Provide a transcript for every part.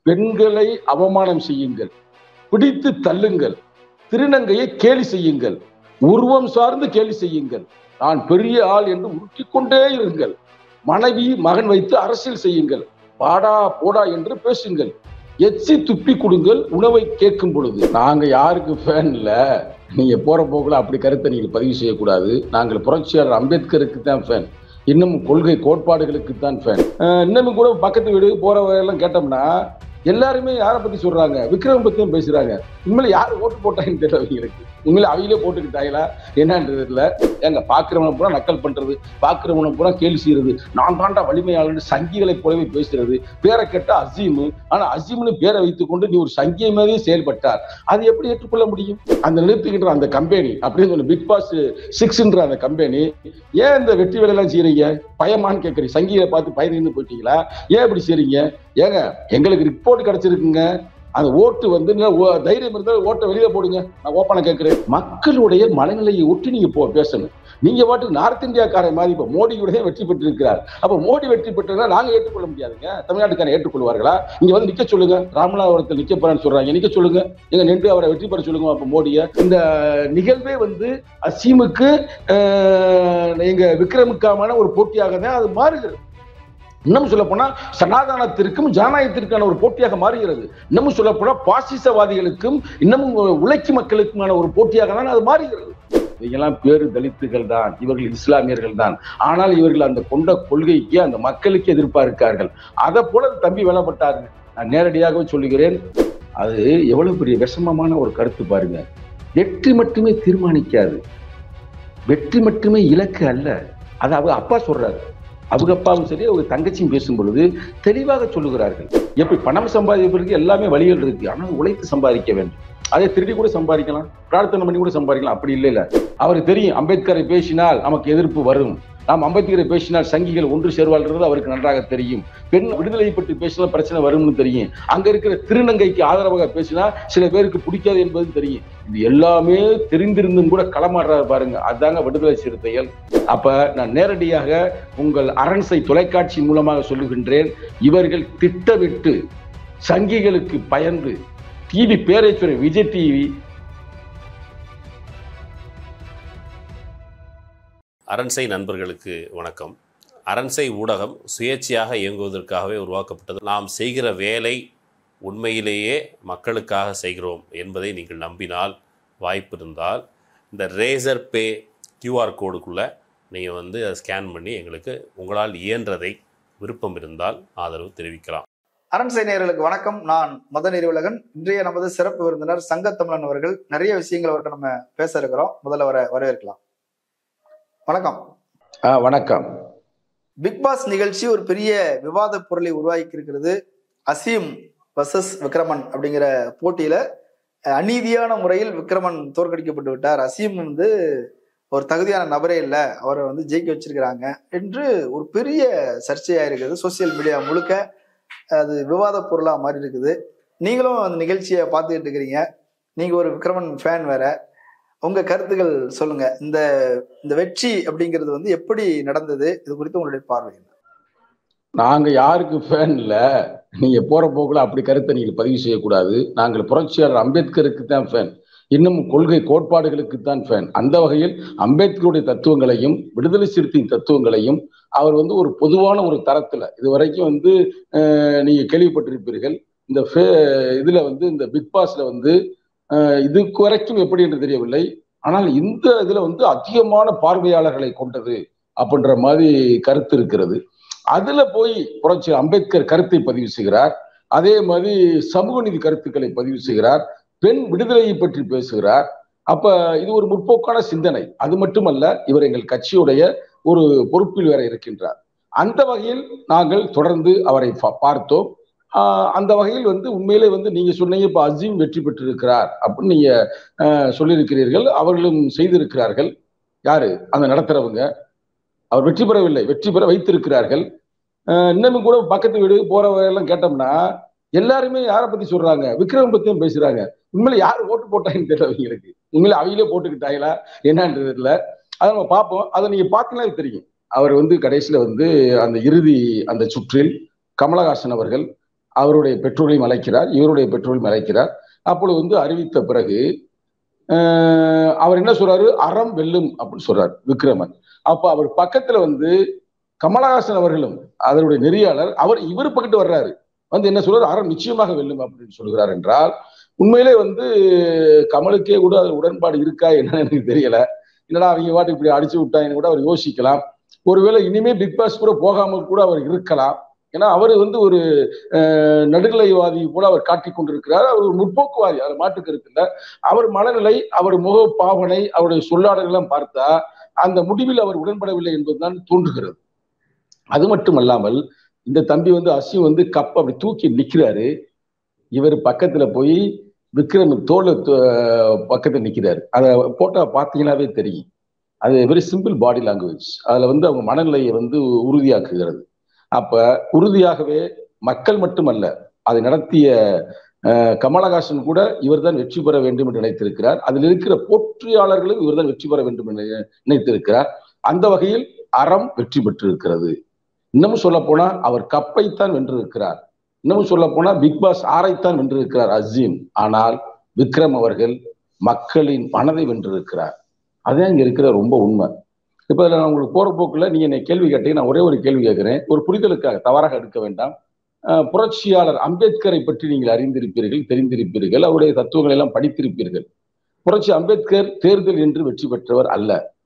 பெண்களை அவமானம் செய்யுங்கள் பிடித்து தள்ளுங்கள் திருநங்கையை கேலி செய்யுங்கள் உருவம் சார்ந்து கேலி செய்யுங்கள் நான் பெரிய ஆள் என்று உருட்டிக்கொண்டே இருங்கள் மனைவி மகன் வைத்து அரசியல் செய்யுங்கள் பாடா போடா என்று பேசுங்கள் எச்சி துப்பி கொடுங்கள் உணவை கேட்கும் பொழுது நாங்க யாருக்கு ஃபேன் இல்ல நீங்க போற போக்குல அப்படி கருத்தை நீங்க பதிவு செய்யக்கூடாது நாங்கள் புரட்சியாளர் அம்பேத்கருக்கு தான் ஃபேன் இன்னும் கொள்கை கோட்பாடுகளுக்கு தான் ஃபேன் இன்னமும் கூட பக்கத்து வீடு போற எல்லாம் கேட்டோம்னா எல்லாருமே யாரை பத்தி சொல்றாங்க விக்ரம் பத்தியும் பேசுறாங்க உண்மையில யார் ஓட்டு போட்டாங்கன்னு தெரியல அவங்களுக்கு உண்மையில அவையிலே போட்டுக்கிட்டாங்களா என்னன்றது இல்ல ஏங்க பாக்குறவனை பூரா நக்கல் பண்றது பாக்குறவனை பூரா கேலி செய்யறது நான் தாண்டா வலிமையாளர் சங்கிகளை போலவே பேசுறது பேரை கேட்டா அசீமு ஆனா அசீம்னு பேரை வைத்துக்கொண்டு நீ ஒரு சங்கிய மாதிரியே செயல்பட்டார் அது எப்படி ஏற்றுக்கொள்ள முடியும் அந்த நிறுத்துக்கின்ற அந்த கம்பெனி அப்படின்னு சொல்லி பிக் பாஸ் சிக்ஸ்ன்ற அந்த கம்பெனி ஏன் இந்த வெற்றி வேலையெல்லாம் செய்யறீங்க பயமான்னு கேட்குறீங்க சங்கிகளை பார்த்து பயந்து போயிட்டீங்களா ஏன் இப்படி செய்றீங்க ஏங்க எங்களுக்கு ரிப்போர்ட் கிடைச்சிருக்குங்க அந்த ஓட்டு வந்து தைரியம் இருந்தால் ஓட்டை வெளியே போடுங்க நான் ஓப்பனை கேட்கிறேன் மக்களுடைய மனநிலையை ஒட்டி நீங்க போ பேசணும் நீங்க பாட்டுக்கு நார்த் இந்தியாக்காரன் மாதிரி இப்ப மோடியுடைய வெற்றி பெற்றிருக்கிறார் அப்ப மோடி வெற்றி பெற்றா நாங்க ஏற்றுக்கொள்ள முடியாதுங்க தமிழ்நாட்டுக்காரன் ஏற்றுக்கொள்வார்களா இங்க வந்து நிக்க சொல்லுங்க ராமநாதபுரத்தில் நிக்க போறான்னு சொல்றாங்க நிக்க சொல்லுங்க எங்க நின்று அவரை வெற்றி பெற சொல்லுங்க அப்ப மோடிய இந்த நிகழ்வே வந்து அசீமுக்கு எங்க விக்ரமுக்காமான ஒரு போட்டியாக தான் அது மாறுகிறது இன்னும் சொல்ல போனா சனாதனத்திற்கும் ஜனநாயகத்திற்கான ஒரு போட்டியாக மாறுகிறது இன்னமும் சொல்ல போனா பாசிசவாதிகளுக்கும் இன்னமும் உழைச்சி மக்களுக்குமான ஒரு போட்டியாக தான் அது மாறுகிறது இவங்கெல்லாம் பேரு தலித்துகள் தான் இவர்கள் இஸ்லாமியர்கள் தான் ஆனால் இவர்கள் அந்த கொண்ட கொள்கைக்கு அந்த மக்களுக்கு எதிர்பார்க்கிறார்கள் அதை போல தம்பி வேலைப்பட்டார்கள் நான் நேரடியாக சொல்லுகிறேன் அது எவ்வளவு பெரிய விஷமமான ஒரு கருத்து பாருங்க வெற்றி மட்டுமே தீர்மானிக்காது வெற்றி மட்டுமே இலக்கு அல்ல அது அவங்க அப்பா சொல்றாரு அவங்க அப்பாவும் சரி அவங்க தங்கச்சியும் பேசும் பொழுது தெளிவாக சொல்லுகிறார்கள் எப்படி பணம் சம்பாதிப்பதற்கு எல்லாமே வழிகள் இருக்கு ஆனால் உழைத்து சம்பாதிக்க வேண்டும் அதை திருடி கூட சம்பாதிக்கலாம் பிரார்த்தனை பண்ணி கூட சம்பாதிக்கலாம் அப்படி இல்லை இல்ல அவருக்கு தெரியும் அம்பேத்கரை பேசினால் நமக்கு எதிர்ப்பு வரும் நாம் அம்பேத்கரை பேசினால் சங்கிகள் ஒன்று சேர்வாள்ன்றது அவருக்கு நன்றாக தெரியும் பெண் விடுதலை பற்றி பேசினால் பிரச்சனை வரும்னு தெரியும் அங்க இருக்கிற திருநங்கைக்கு ஆதரவாக பேசினா சில பேருக்கு பிடிக்காது என்பது தெரியும் இது எல்லாமே தெரிந்திருந்தும் கூட களமாடுறாரு பாருங்க அதாங்க விடுதலை சிறுத்தைகள் அப்ப நான் நேரடியாக உங்கள் அரண்சை தொலைக்காட்சி மூலமாக சொல்லுகின்றேன் இவர்கள் திட்டமிட்டு சங்கிகளுக்கு பயந்து டிவி பேரேச்சுரை விஜய் டிவி அரண்சை நண்பர்களுக்கு வணக்கம் அரண்சை ஊடகம் சுயேட்சையாக இயங்குவதற்காகவே உருவாக்கப்பட்டது நாம் செய்கிற வேலை உண்மையிலேயே மக்களுக்காக செய்கிறோம் என்பதை நீங்கள் நம்பினால் வாய்ப்பு இருந்தால் இந்த ரேசர் பே கியூஆர் கோடுக்குள்ளே நீங்கள் வந்து அதை ஸ்கேன் பண்ணி எங்களுக்கு உங்களால் இயன்றதை விருப்பம் இருந்தால் ஆதரவு தெரிவிக்கலாம் அரண்சை நேயர்களுக்கு வணக்கம் நான் மத நெறிவுலகன் இன்றைய நமது சிறப்பு விருந்தினர் சங்கத்தமிழன் அவர்கள் நிறைய விஷயங்கள் அவர்கிட்ட நம்ம பேச இருக்கிறோம் முதல்ல வர வரவேற்கலாம் வணக்கம் வணக்கம் பிக் பாஸ் நிகழ்ச்சி ஒரு பெரிய விவாத பொருளை உருவாக்கி இருக்கிறது அசீம் வர்சஸ் விக்ரமன் அப்படிங்கிற போட்டியில அநீதியான முறையில் விக்ரமன் தோற்கடிக்கப்பட்டு விட்டார் அசீம் வந்து ஒரு தகுதியான நபரே இல்லை அவரை வந்து ஜெயிக்க வச்சிருக்கிறாங்க என்று ஒரு பெரிய சர்ச்சையா இருக்குது சோசியல் மீடியா முழுக்க அது விவாத பொருளா மாறி இருக்குது நீங்களும் அந்த நிகழ்ச்சியை பார்த்துக்கிட்டு இருக்கிறீங்க நீங்க ஒரு விக்ரமன் ஃபேன் வேற உங்க கருத்துக்கள் சொல்லுங்க இந்த இந்த வெற்றி அப்படிங்கிறது வந்து எப்படி நடந்தது இது குறித்து உங்களுடைய பார்வை என்ன நாங்க யாருக்கு ஃபேன் இல்ல நீங்க போற போக்குல அப்படி கருத்தை நீங்க பதிவு செய்யக்கூடாது நாங்கள் புரட்சியாளர் அம்பேத்கருக்கு தான் ஃபேன் இன்னும் கொள்கை கோட்பாடுகளுக்கு தான் ஃபேன் அந்த வகையில் அம்பேத்கருடைய தத்துவங்களையும் விடுதலை சிறுத்தையின் தத்துவங்களையும் அவர் வந்து ஒரு பொதுவான ஒரு தரத்துல இது வரைக்கும் வந்து நீங்க கேள்விப்பட்டிருப்பீர்கள் இந்த இதுல வந்து இந்த பிக் பாஸ்ல வந்து இதுக்கு வரைக்கும் எப்படி என்று தெரியவில்லை ஆனால் இந்த இதுல வந்து அதிகமான பார்வையாளர்களை கொண்டது அப்படின்ற மாதிரி கருத்து இருக்கிறது அதுல போய் புரட்சி அம்பேத்கர் கருத்தை பதிவு செய்கிறார் அதே மாதிரி சமூக நீதி கருத்துக்களை பதிவு செய்கிறார் பெண் விடுதலையை பற்றி பேசுகிறார் அப்ப இது ஒரு முற்போக்கான சிந்தனை அது மட்டுமல்ல இவர் எங்கள் கட்சியுடைய ஒரு பொறுப்பில் வேற இருக்கின்றார் அந்த வகையில் நாங்கள் தொடர்ந்து அவரை பார்த்தோம் அந்த வகையில் வந்து உண்மையிலே வந்து நீங்க சொன்னீங்க இப்ப அசீம் வெற்றி பெற்றிருக்கிறார் அப்படின்னு நீங்க சொல்லியிருக்கிறீர்கள் அவர்களும் செய்திருக்கிறார்கள் யாரு அந்த நடத்துறவங்க அவர் வெற்றி பெறவில்லை வெற்றி பெற வைத்திருக்கிறார்கள் இன்னமும் கூட பக்கத்து வீடு போற எல்லாம் கேட்டோம்னா எல்லாருமே யாரை பத்தி சொல்றாங்க விக்ரம் பத்தியும் பேசுறாங்க உண்மையில யார் ஓட்டு போட்டாங்கன்னு தெரியல அவங்களுக்கு உண்மையில அவையிலே போட்டுக்கிட்டாங்களா என்னன்றது இல்லை அதை நம்ம பார்ப்போம் அதை நீங்க பார்த்தீங்கன்னா தெரியும் அவர் வந்து கடைசியில வந்து அந்த இறுதி அந்த சுற்றில் கமலஹாசன் அவர்கள் அவருடைய பெற்றோரையும் அழைக்கிறார் இவருடைய பெற்றோரையும் அழைக்கிறார் அப்பொழுது வந்து அறிவித்த பிறகு ஆஹ் அவர் என்ன சொல்றாரு அறம் வெல்லும் அப்படின்னு சொல்றாரு விக்ரமன் அப்ப அவர் பக்கத்துல வந்து கமலஹாசன் அவர்களும் அதனுடைய நெறியாளர் அவர் இவர் பக்கத்து வர்றாரு வந்து என்ன சொல்றாரு அறம் நிச்சயமாக வெல்லும் அப்படின்னு சொல்கிறார் என்றால் உண்மையிலே வந்து கமலுக்கே கூட அது உடன்பாடு இருக்கா என்னன்னு எனக்கு தெரியல இல்லடா அவங்க பாட்டு இப்படி அடிச்சு விட்டாங்கன்னு கூட அவர் யோசிக்கலாம் ஒருவேளை இனிமே பிக் பாஸ் கூட போகாமல் கூட அவர் இருக்கலாம் ஏன்னா அவர் வந்து ஒரு அஹ், நடுநிலைவாதி போல அவர் காட்டிக் கொண்டிருக்கிறார் அவர் ஒரு முற்போக்குவாதி அவர் மாட்டுக்கு இருக்குல்ல அவர் மனநிலை அவர் முக பாவனை அவருடைய சொல்லாடல் எல்லாம் பார்த்தா அந்த முடிவில் அவர் உடன்படவில்லை என்பதுதான் தோன்றுகிறது அது மட்டும் அல்லாமல் இந்த தம்பி வந்து அசி வந்து கப் அப்படி தூக்கி நிக்கிறாரு இவர் பக்கத்துல போய் விக்ரம் தோல் பக்கத்துல நிக்கிறாரு அதை போட்டோ பார்த்தீங்கன்னாவே தெரியும் அது வெரி சிம்பிள் பாடி லாங்குவேஜ் அதுல வந்து அவங்க மனநிலையை வந்து உறுதியாக்குகிறது அப்ப உறுதியாகவே மக்கள் மட்டுமல்ல அதை நடத்திய அஹ், கமலஹாசன் கூட இவர்தான் வெற்றி பெற வேண்டும் என்று நினைத்திருக்கிறார் அதில் இருக்கிற போற்றியாளர்களும் இவர்தான் வெற்றி பெற வேண்டும் என்று நினைத்திருக்கிறார் அந்த வகையில் அறம் வெற்றி பெற்றிருக்கிறது இன்னமும் சொல்ல போனா அவர் கப்பைத்தான் வென்றிருக்கிறார் இன்னமும் சொல்ல போனா பிக் பாஸ் ஆரைத்தான் வென்றிருக்கிறார் அசீம் ஆனால் விக்ரம் அவர்கள் மக்களின் மனதை வென்றிருக்கிறார் அதே இங்க இருக்கிற ரொம்ப உண்மை இப்ப இதுல நான் உங்களுக்கு போற போக்குல நீங்க என்னை கேள்வி கேட்டீங்க நான் ஒரே ஒரு கேள்வி கேட்கிறேன் ஒரு புரிதலுக்காக தவறாக எடுக்க வேண்டாம் அஹ் புரட்சியாளர் அம்பேத்கரை பற்றி நீங்கள் அறிந்திருப்பீர்கள் தெரிந்திருப்பீர்கள் அவருடைய தத்துவங்களை எல்லாம் படித்திருப்பீர்கள் புரட்சி அம்பேத்கர் தேர்தல் என்று வெற்றி பெற்றவர் அல்ல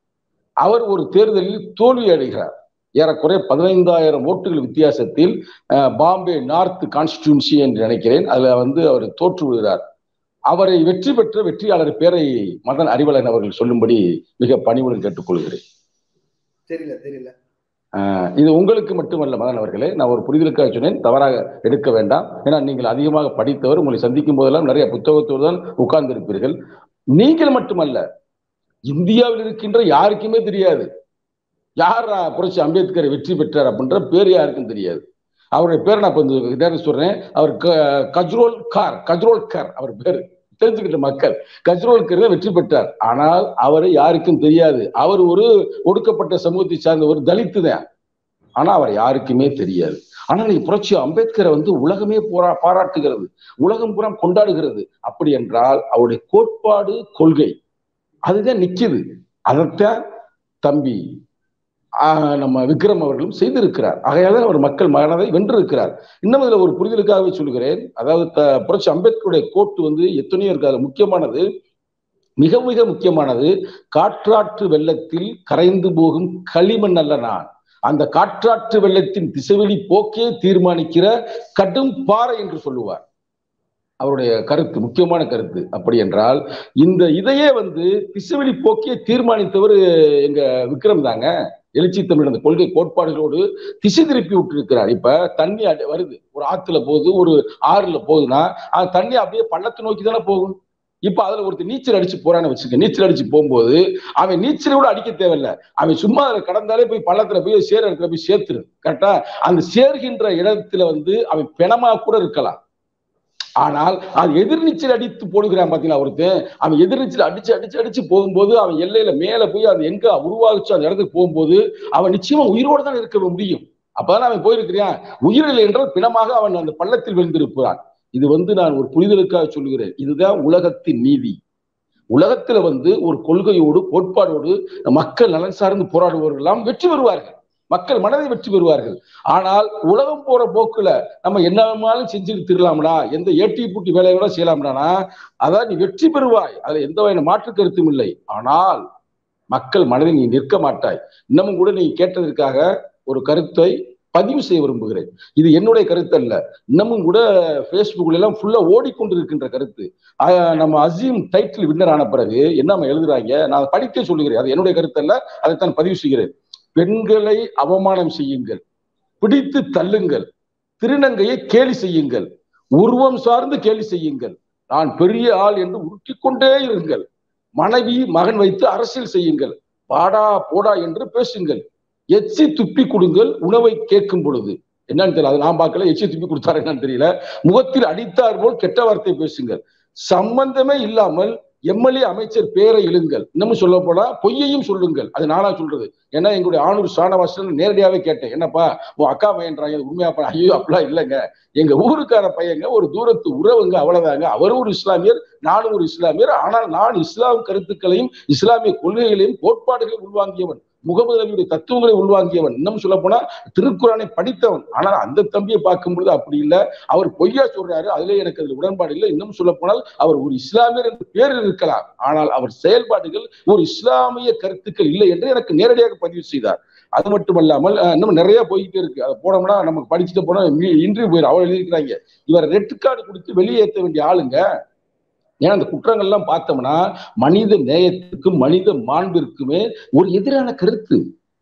அவர் ஒரு தேர்தலில் தோல்வி அடைகிறார் ஏறக்குறைய பதினைந்தாயிரம் ஓட்டுகள் வித்தியாசத்தில் அஹ், பாம்பே நார்த் கான்ஸ்டிடியூன்சி என்று நினைக்கிறேன் அதுல வந்து அவர் தோற்று விடுகிறார் அவரை வெற்றி பெற்ற வெற்றியாளர் பேரை மதன் அறிவலன் அவர்கள் சொல்லும்படி மிக பணிவுடன் கேட்டுக்கொள்கிறேன் தெரியல தெரியல ஆஹ் இது உங்களுக்கு மட்டுமல்ல மதன் அவர்களே நான் ஒரு புரிதலுக்காக சொன்னேன் தவறாக எடுக்க வேண்டாம் ஏன்னா நீங்கள் அதிகமாக படித்தவர் உங்களை சந்திக்கும் போதெல்லாம் நிறைய புத்தகத்தோடு தான் உட்கார்ந்திருப்பீர்கள் நீங்கள் மட்டுமல்ல இந்தியாவில் இருக்கின்ற யாருக்குமே தெரியாது யார் புரட்சி அம்பேத்கர் வெற்றி பெற்றார் அப்படின்ற பேர் யாருக்கும் தெரியாது அவருடைய பேர் நான் கொஞ்சம் நேரம் சொல்றேன் அவர் க- கஜ்ரோல் கார் கஜ்ரோல் கார் அவர் பேரு தெரிஞ்சுக்கிட்ட மக்கள் கஜ்ரோல் கார் தான் வெற்றி பெற்றார் ஆனால் அவரை யாருக்கும் தெரியாது அவர் ஒரு ஒடுக்கப்பட்ட சமூகத்தை சார்ந்த ஒரு தலித்து தான் ஆனா அவர் யாருக்குமே தெரியாது ஆனா நீ புரட்சி அம்பேத்கரை வந்து உலகமே போரா பாராட்டுகிறது உலகம் பூரா கொண்டாடுகிறது அப்படி என்றால் அவருடைய கோட்பாடு கொள்கை அதுதான் நிக்குது அதைத்தான் தம்பி ஆஹ், நம்ம விக்ரம் அவர்களும் செய்திருக்கிறார் ஆகையால அவர் மக்கள் மனதை வென்றிருக்கிறார் இன்னும் இதுல ஒரு புரிதலுக்காகவே சொல்கிறேன் அதாவது த- புரட்சி அம்பேத்கருடைய கோட்டு வந்து எத்தனையோ இருக்கு அதுல முக்கியமானது மிக மிக முக்கியமானது காற்றாற்று வெள்ளத்தில் கரைந்து போகும் களிமண் அல்ல நான் அந்த காற்றாற்று வெள்ளத்தின் திசைவெளி போக்கே தீர்மானிக்கிற கடும் பாறை என்று சொல்லுவார் அவருடைய கருத்து முக்கியமான கருத்து அப்படி என்றால் இந்த இதையே வந்து திசைவெளி போக்கே தீர்மானித்தவர் எங்க விக்ரம் தாங்க எழுச்சி தமிழ் அந்த கொள்கை கோட்பாடுகளோடு திசை திருப்பி விட்டுருக்கிறார் இப்ப தண்ணி அடி- வருது ஒரு ஆத்துல போகுது ஒரு ஆறுல போகுதுன்னா அந்த தண்ணி அப்படியே பள்ளத்தை நோக்கி தானே போகும் இப்ப அதுல ஒருத்தர் நீச்சல் அடிச்சு போறான்னு வச்சுக்க நீச்சல் அடிச்சு போகும்போது அவன் நீச்சல் கூட அடிக்க தேவையில்ல அவன் சும்மா அதுல கடந்தாலே போய் பள்ளத்துல போய் சேர் இடத்துல போய் சேர்த்துரு கரெக்டா அந்த சேர்கின்ற இடத்துல வந்து அவன் பிணமா கூட இருக்கலாம் ஆனால் அது எதிர்நீச்சல் அடித்து போடுகிறான் பாத்தீங்களா ஒருத்தன் அவன் எதிர்நீச்சல் அடிச்சு அடிச்சு அடிச்சு போகும்போது அவன் எல்லையில மேல போய் அது எங்க உருவாகிச்சு அந்த இடத்துக்கு போகும்போது அவன் நிச்சயமா உயிரோட தான் இருக்க முடியும் அப்பதான் அவன் போயிருக்கிறான் உயிரில்லை என்றால் பிணமாக அவன் அந்த பள்ளத்தில் விழுந்திருப்பான் இது வந்து நான் ஒரு புரிதலுக்காக சொல்லுகிறேன் இதுதான் உலகத்தின் நீதி உலகத்துல வந்து ஒரு கொள்கையோடு கோட்பாடோடு மக்கள் நலன் சார்ந்து போராடுபவர்கள் எல்லாம் வெற்றி பெறுவார்கள் மக்கள் மனதை வெற்றி பெறுவார்கள் ஆனால் உலகம் போற போக்குல நம்ம என்ன வேணாலும் செஞ்சுட்டு திருலாம்டா எந்த ஏட்டி பூட்டி வேலையை கூட செய்யலாம்டானா அதான் நீ வெற்றி பெறுவாய் அதுல எந்த வகையான மாற்று கருத்தும் இல்லை ஆனால் மக்கள் மனதில் நீ நிற்க மாட்டாய் இன்னமும் கூட நீ கேட்டதற்காக ஒரு கருத்தை பதிவு செய்ய விரும்புகிறேன் இது என்னுடைய கருத்து அல்ல இன்னமும் கூட ஃபேஸ்புக்ல எல்லாம் ஃபுல்லா ஓடிக்கொண்டிருக்கின்ற கருத்து ஆஹ் நம்ம அசீம் டைட்டில் வின்னர் ஆன பிறகு என்ன எழுதுறாங்க நான் அதை படிக்க சொல்லுகிறேன் அது என்னுடைய கருத்து அல்ல அதைத்தான் பதிவு செய்கிறேன் பெண்களை அவமானம் செய்யுங்கள் பிடித்து தள்ளுங்கள் திருநங்கையை கேலி செய்யுங்கள் உருவம் சார்ந்து கேலி செய்யுங்கள் நான் பெரிய ஆள் என்று உருட்டிக் கொண்டே இருங்கள் மனைவி மகன் வைத்து அரசியல் செய்யுங்கள் பாடா போடா என்று பேசுங்கள் எச்சி துப்பி கொடுங்கள் உணவை கேட்கும் பொழுது என்னன்னு தெரியல அது நான் பார்க்கல எச்சி துப்பி கொடுத்தாரு என்னன்னு தெரியல முகத்தில் அடித்தார் போல் கெட்ட வார்த்தை பேசுங்கள் சம்பந்தமே இல்லாமல் எம்எல்ஏ அமைச்சர் பேரை இழுங்கள் இன்னமும் சொல்ல போனா பொய்யையும் சொல்லுங்கள் அது நானா சொல்றது ஏன்னா எங்களுடைய ஆணூர் சாணவாசன் நேரடியாவே கேட்டேன் என்னப்பா உன் அக்கா பையன்றாங்க இது உண்மையா பா- ஐயோ அப்படிலாம் இல்லைங்க எங்க ஊருக்கார பையங்க ஒரு தூரத்து உறவுங்க அவ்வளவுதாங்க அவரும் ஒரு இஸ்லாமியர் நானும் ஒரு இஸ்லாமியர் ஆனால் நான் இஸ்லாம் கருத்துக்களையும் இஸ்லாமிய கொள்கைகளையும் கோட்பாடுகளையும் உள்வாங்கியவன் முகமது நபியுடைய தத்துவங்களை உள்வாங்கியவன் இன்னும் சொல்ல போனா திருக்குறானை படித்தவன் ஆனால் அந்த தம்பியை பார்க்கும் பொழுது அப்படி இல்லை அவர் பொய்யா சொல்றாரு அதுல எனக்கு அதுல உடன்பாடு இல்லை இன்னும் சொல்ல போனால் அவர் ஒரு இஸ்லாமியர் என்று பேரில் இருக்கலாம் ஆனால் அவர் செயல்பாடுகள் ஒரு இஸ்லாமிய கருத்துக்கள் இல்லை என்று எனக்கு நேரடியாக பதிவு செய்தார் அது மட்டுமல்லாமல் அஹ், இன்னும் நிறைய போயிட்டே இருக்கு அதை போனோம்னா நமக்கு படிச்சுட்டு போனா இன்டர்வியூ போயிடும் அவள் எழுதிக்கிறாங்க இவர் ரெட் கார்டு கொடுத்து வெளியேற்ற வேண்டிய ஆளுங்க ஏன்னா அந்த குற்றங்கள்லாம் பார்த்தோம்னா மனித நேயத்துக்கும் மனித மாண்பிற்குமே ஒரு எதிரான கருத்து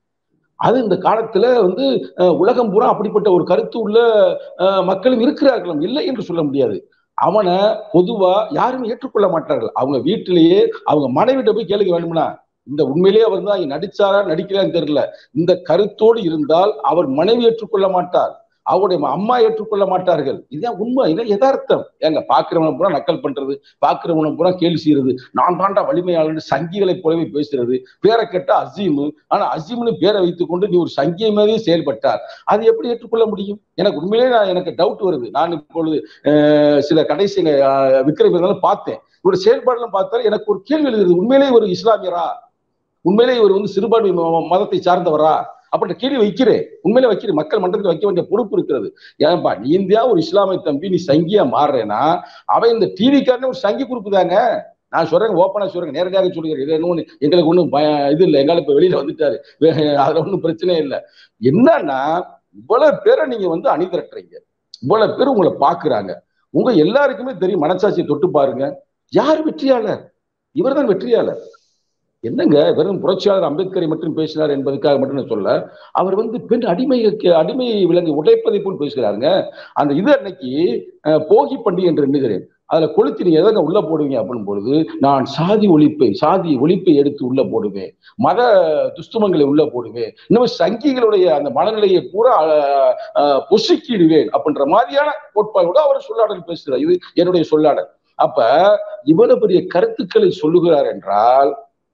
அது இந்த காலத்துல வந்து அஹ், உலகம் பூரா அப்படிப்பட்ட ஒரு கருத்து உள்ள அஹ், மக்களும் இருக்கிறார்களும் இல்லை என்று சொல்ல முடியாது அவனை பொதுவா யாருமே ஏற்றுக்கொள்ள மாட்டார்கள் அவங்க வீட்டிலேயே அவங்க மனைவிட்ட போய் கேளுங்க வேணும்னா இந்த உண்மையிலேயே அவர் தான் நடிச்சாரா நடிக்கிறான்னு தெரியல இந்த கருத்தோடு இருந்தால் அவர் மனைவி ஏற்றுக்கொள்ள மாட்டார் அவருடைய அம்மா ஏற்றுக்கொள்ள மாட்டார்கள் இதுதான் உண்மை இதான் யதார்த்தம் ஏங்க பாக்குறவனை பூரா நக்கல் பண்றது பாக்குறவனை பூரா கேலி செய்யறது நான் தாண்டா வலிமையாளர் சங்கிகளை போலவே பேசுறது பேரை கேட்டா அசீமு ஆனா அசீம்னு பேரை வைத்துக் கொண்டு நீ ஒரு சங்கிய மாதிரியே செயல்பட்டார் அது எப்படி ஏற்றுக்கொள்ள முடியும் எனக்கு உண்மையிலேயே நான் எனக்கு டவுட் வருது நான் இப்பொழுது அஹ், சில கடைசி அஹ், விக்ரம் இருந்தாலும் பார்த்தேன் இவருடைய செயல்பாடுலாம் பார்த்தால் எனக்கு ஒரு கேள்வி எழுதுறது உண்மையிலேயே ஒரு இஸ்லாமியரா உண்மையிலேயே இவர் வந்து சிறுபான்மை ம- மதத்தை சார்ந்தவரா அப்படின்ற கேள்வி வைக்கிறேன் உண்மையிலே வைக்கிறேன் மக்கள் மன்றத்தில் வைக்க வேண்டிய பொறுப்பு இருக்கிறது ஏன்பா நீ இந்தியா ஒரு இஸ்லாமிய தம்பி நீ சங்கியா மாறுறேன்னா அவன் இந்த டிவிக்காரனே ஒரு சங்கி குரூப் தாங்க நான் சொல்றேன் ஓப்பனா சொல்றேன் நேரடியாக சொல்லுகிறேன் இது என்ன ஒண்ணு எங்களுக்கு ஒண்ணும் பய- இது இல்லை எங்களை இப்ப வெளியில வந்துட்டாரு வே- அதுல ஒண்ணும் பிரச்சனை இல்லை என்னன்னா இவ்வளவு பேரை நீங்க வந்து அணிதிரட்டுறீங்க இவ்வளவு பேர் உங்களை பாக்குறாங்க உங்க எல்லாருக்குமே தெரியும் மனசாட்சியை தொட்டு பாருங்க யார் வெற்றியாளர் இவர்தான் வெற்றியாளர் என்னங்க வெறும் புரட்சியாளர் அம்பேத்கரை மட்டும் பேசினார் என்பதற்காக மட்டும் நான் சொல்ல அவர் வந்து பெண் அடிமைக்கு அடிமை விலங்கு உடைப்பதை போல் பேசுகிறாருங்க அந்த இது அன்னைக்கு அஹ், போகி பண்டிகை என்று எண்ணுகிறேன் அதுல கொளுத்தி நீங்க எதங்க உள்ள போடுவீங்க அப்படின் பொழுது நான் சாதி ஒழிப்பை சாதி ஒழிப்பை எடுத்து உள்ள போடுவேன் மத துஸ்துமங்களை உள்ள போடுவேன் இன்னும் சங்கிகளுடைய அந்த மனநிலையை பூரா அஹ், அஹ், பொசுக்கிடுவேன் அப்படின்ற மாதிரியான கோட்பாடோட அவர் சொல்லாடல் பேசுகிறார் இது என்னுடைய சொல்லாடல் அப்ப இவ்வளவு பெரிய கருத்துக்களை சொல்லுகிறார் என்றால்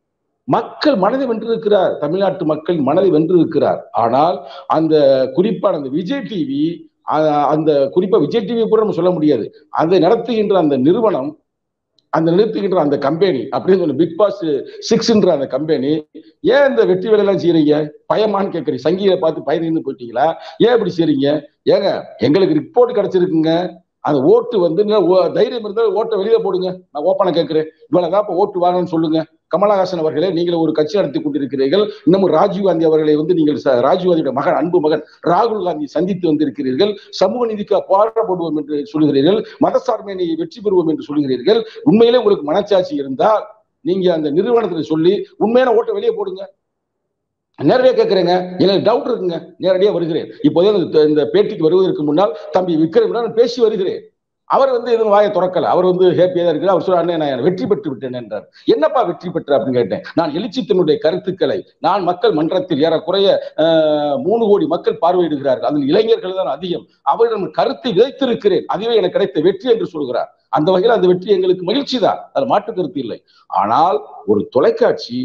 மக்கள் மனதை வென்றிருக்கிறார் தமிழ்நாட்டு மக்கள் மனதை வென்றிருக்கிறார் ஆனால் அந்த குறிப்பான அந்த விஜய் டிவி அந்த குறிப்பா விஜய் டிவி கூட நம்ம சொல்ல முடியாது அதை நடத்துகின்ற அந்த நிறுவனம் அந்த நிறுத்துகின்ற அந்த கம்பெனி அப்படின்னு சொல்லி பிக் பாஸ் சிக்ஸ்ன்ற அந்த கம்பெனி ஏன் இந்த வெற்றி வேலையெல்லாம் செய்யறீங்க பயமான்னு கேட்கறீங்க சங்கிகளை பார்த்து பயந்து போயிட்டீங்களா ஏன் இப்படி செய்றீங்க ஏங்க எங்களுக்கு ரிப்போர்ட் கிடைச்சிருக்குங்க அந்த ஓட்டு வந்து நீங்க ஓ- தைரியம் இருந்தால் ஓட்டை வெளியே போடுங்க நான் ஓப்பனா கேட்கிறேன் இவ்வளவுதான் இப்ப ஓட்டு வாங்கன்னு சொல்லுங்க கமலஹாசன் அவர்களே நீங்கள் ஒரு கட்சி நடத்தி கொண்டிருக்கிறீர்கள் இன்னமும் ராஜீவ் காந்தி அவர்களை வந்து நீங்கள் ச- ராஜீவ் காந்தியோட மகன் அன்பு மகன் ராகுல் காந்தி சந்தித்து வந்திருக்கிறீர்கள் சமூக நீதிக்கு போராடப்படுவோம் என்று சொல்கிறீர்கள் மதசார்பினை வெற்றி பெறுவோம் என்று சொல்கிறீர்கள் உண்மையிலே உங்களுக்கு மனச்சாட்சி இருந்தால் நீங்க அந்த நிறுவனத்துல சொல்லி உண்மையான ஓட்டை வெளியே போடுங்க நேரடியாக கேட்கிறேங்க எனக்கு டவுட் இருக்குங்க நேரடியாக வருகிறேன் இப்போதே இந்த- இந்த பேட்டிக்கு வருவதற்கு முன்னால் தம்பி விக்ரம் நான் பேசி வருகிறேன் அவர் வந்து எதுவும் வாயை திறக்கல அவர் வந்து ஹேப்பியா தான் இருக்கிறார் அவர் சொல்ற அண்ணே நான் வெற்றி பெற்று விட்டேன் என்றார் என்னப்பா வெற்றி பெற்ற அப்படின்னு கேட்டேன் நான் எழுச்சித்தனுடைய கருத்துக்களை நான் மக்கள் மன்றத்தில் ஏறக்குறைய ஆஹ், மூணு கோடி மக்கள் பார்வையிடுகிறார்கள் அதில் இளைஞர்கள் தான் அதிகம் அவரிடம் கருத்தை விதைத்திருக்கிறேன் அதுவே எனக்கு கிடைத்த வெற்றி என்று சொல்கிறார் அந்த வகையில் அந்த வெற்றி எங்களுக்கு மகிழ்ச்சி தான் அது மாற்று கருத்து இல்லை ஆனால் ஒரு தொலைக்காட்சி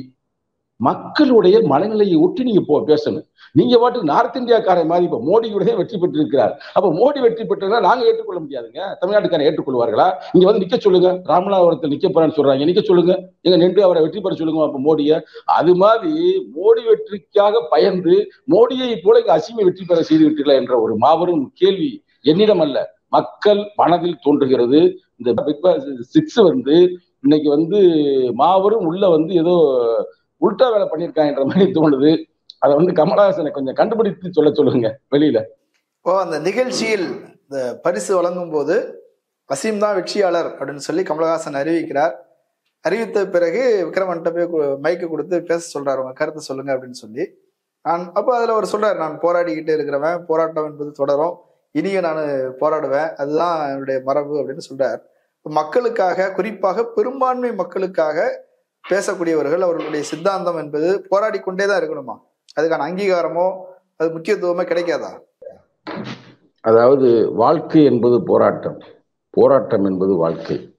மக்களுடைய மனநிலையை ஒட்டி நீங்க போ பேசணும் நீங்க பாட்டுக்கு நார்த் இந்தியாக்காரன் மாதிரி இப்ப மோடியுடைய வெற்றி பெற்றிருக்கிறார் அப்ப மோடி வெற்றி பெற்றதா நாங்க ஏற்றுக்கொள்ள முடியாதுங்க தமிழ்நாட்டுக்காரன் ஏற்றுக்கொள்வார்களா இங்க வந்து நிக்க சொல்லுங்க ராமநாதபுரத்தில் நிக்க போறான்னு சொல்றாங்க நிக்க சொல்லுங்க எங்க நின்று அவரை வெற்றி பெற சொல்லுங்க அப்ப மோடிய அது மாதிரி மோடி வெற்றிக்காக பயந்து மோடியை போல இங்க அசிமை வெற்றி பெற செய்து விட்டீர்களா என்ற ஒரு மாபெரும் கேள்வி என்னிடம் அல்ல மக்கள் மனதில் தோன்றுகிறது இந்த பிக் பாஸ் சிக்ஸ் வந்து இன்னைக்கு வந்து மாபெரும் உள்ள வந்து ஏதோ உல்டா வேலை பண்ணியிருக்காங்கன்ற மாதிரி தோணுது அதை வந்து கமலஹாசனை கொஞ்சம் கண்டுபிடித்து சொல்ல சொல்லுங்க வெளியில ஓ அந்த நிகழ்ச்சியில் இந்த பரிசு வழங்கும் போது வசீம் தான் வெற்றியாளர் அப்படின்னு சொல்லி கமலஹாசன் அறிவிக்கிறார் அறிவித்த பிறகு விக்ரமன்ட்ட போய் கு- மைக்கு கொடுத்து பேச சொல்றாரு உங்க கருத்தை சொல்லுங்க அப்படின்னு சொல்லி நான் அப்போ அதுல அவர் சொல்றாரு நான் போராடிக்கிட்டே இருக்கிறவன் போராட்டம் என்பது தொடரும் இனியும் நான் போராடுவேன் அதுதான் என்னுடைய மரபு அப்படின்னு சொல்றார் இப்ப மக்களுக்காக குறிப்பாக பெரும்பான்மை மக்களுக்காக பேசக்கூடியவர்கள் அவர்களுடைய சித்தாந்தம் என்பது போராடி கொண்டே தான் இருக்கணுமா அதுக்கான அங்கீகாரமோ அது முக்கியத்துவமே கிடைக்காதா அதாவது வாழ்க்கை என்பது போராட்டம் போராட்டம் என்பது வாழ்க்கை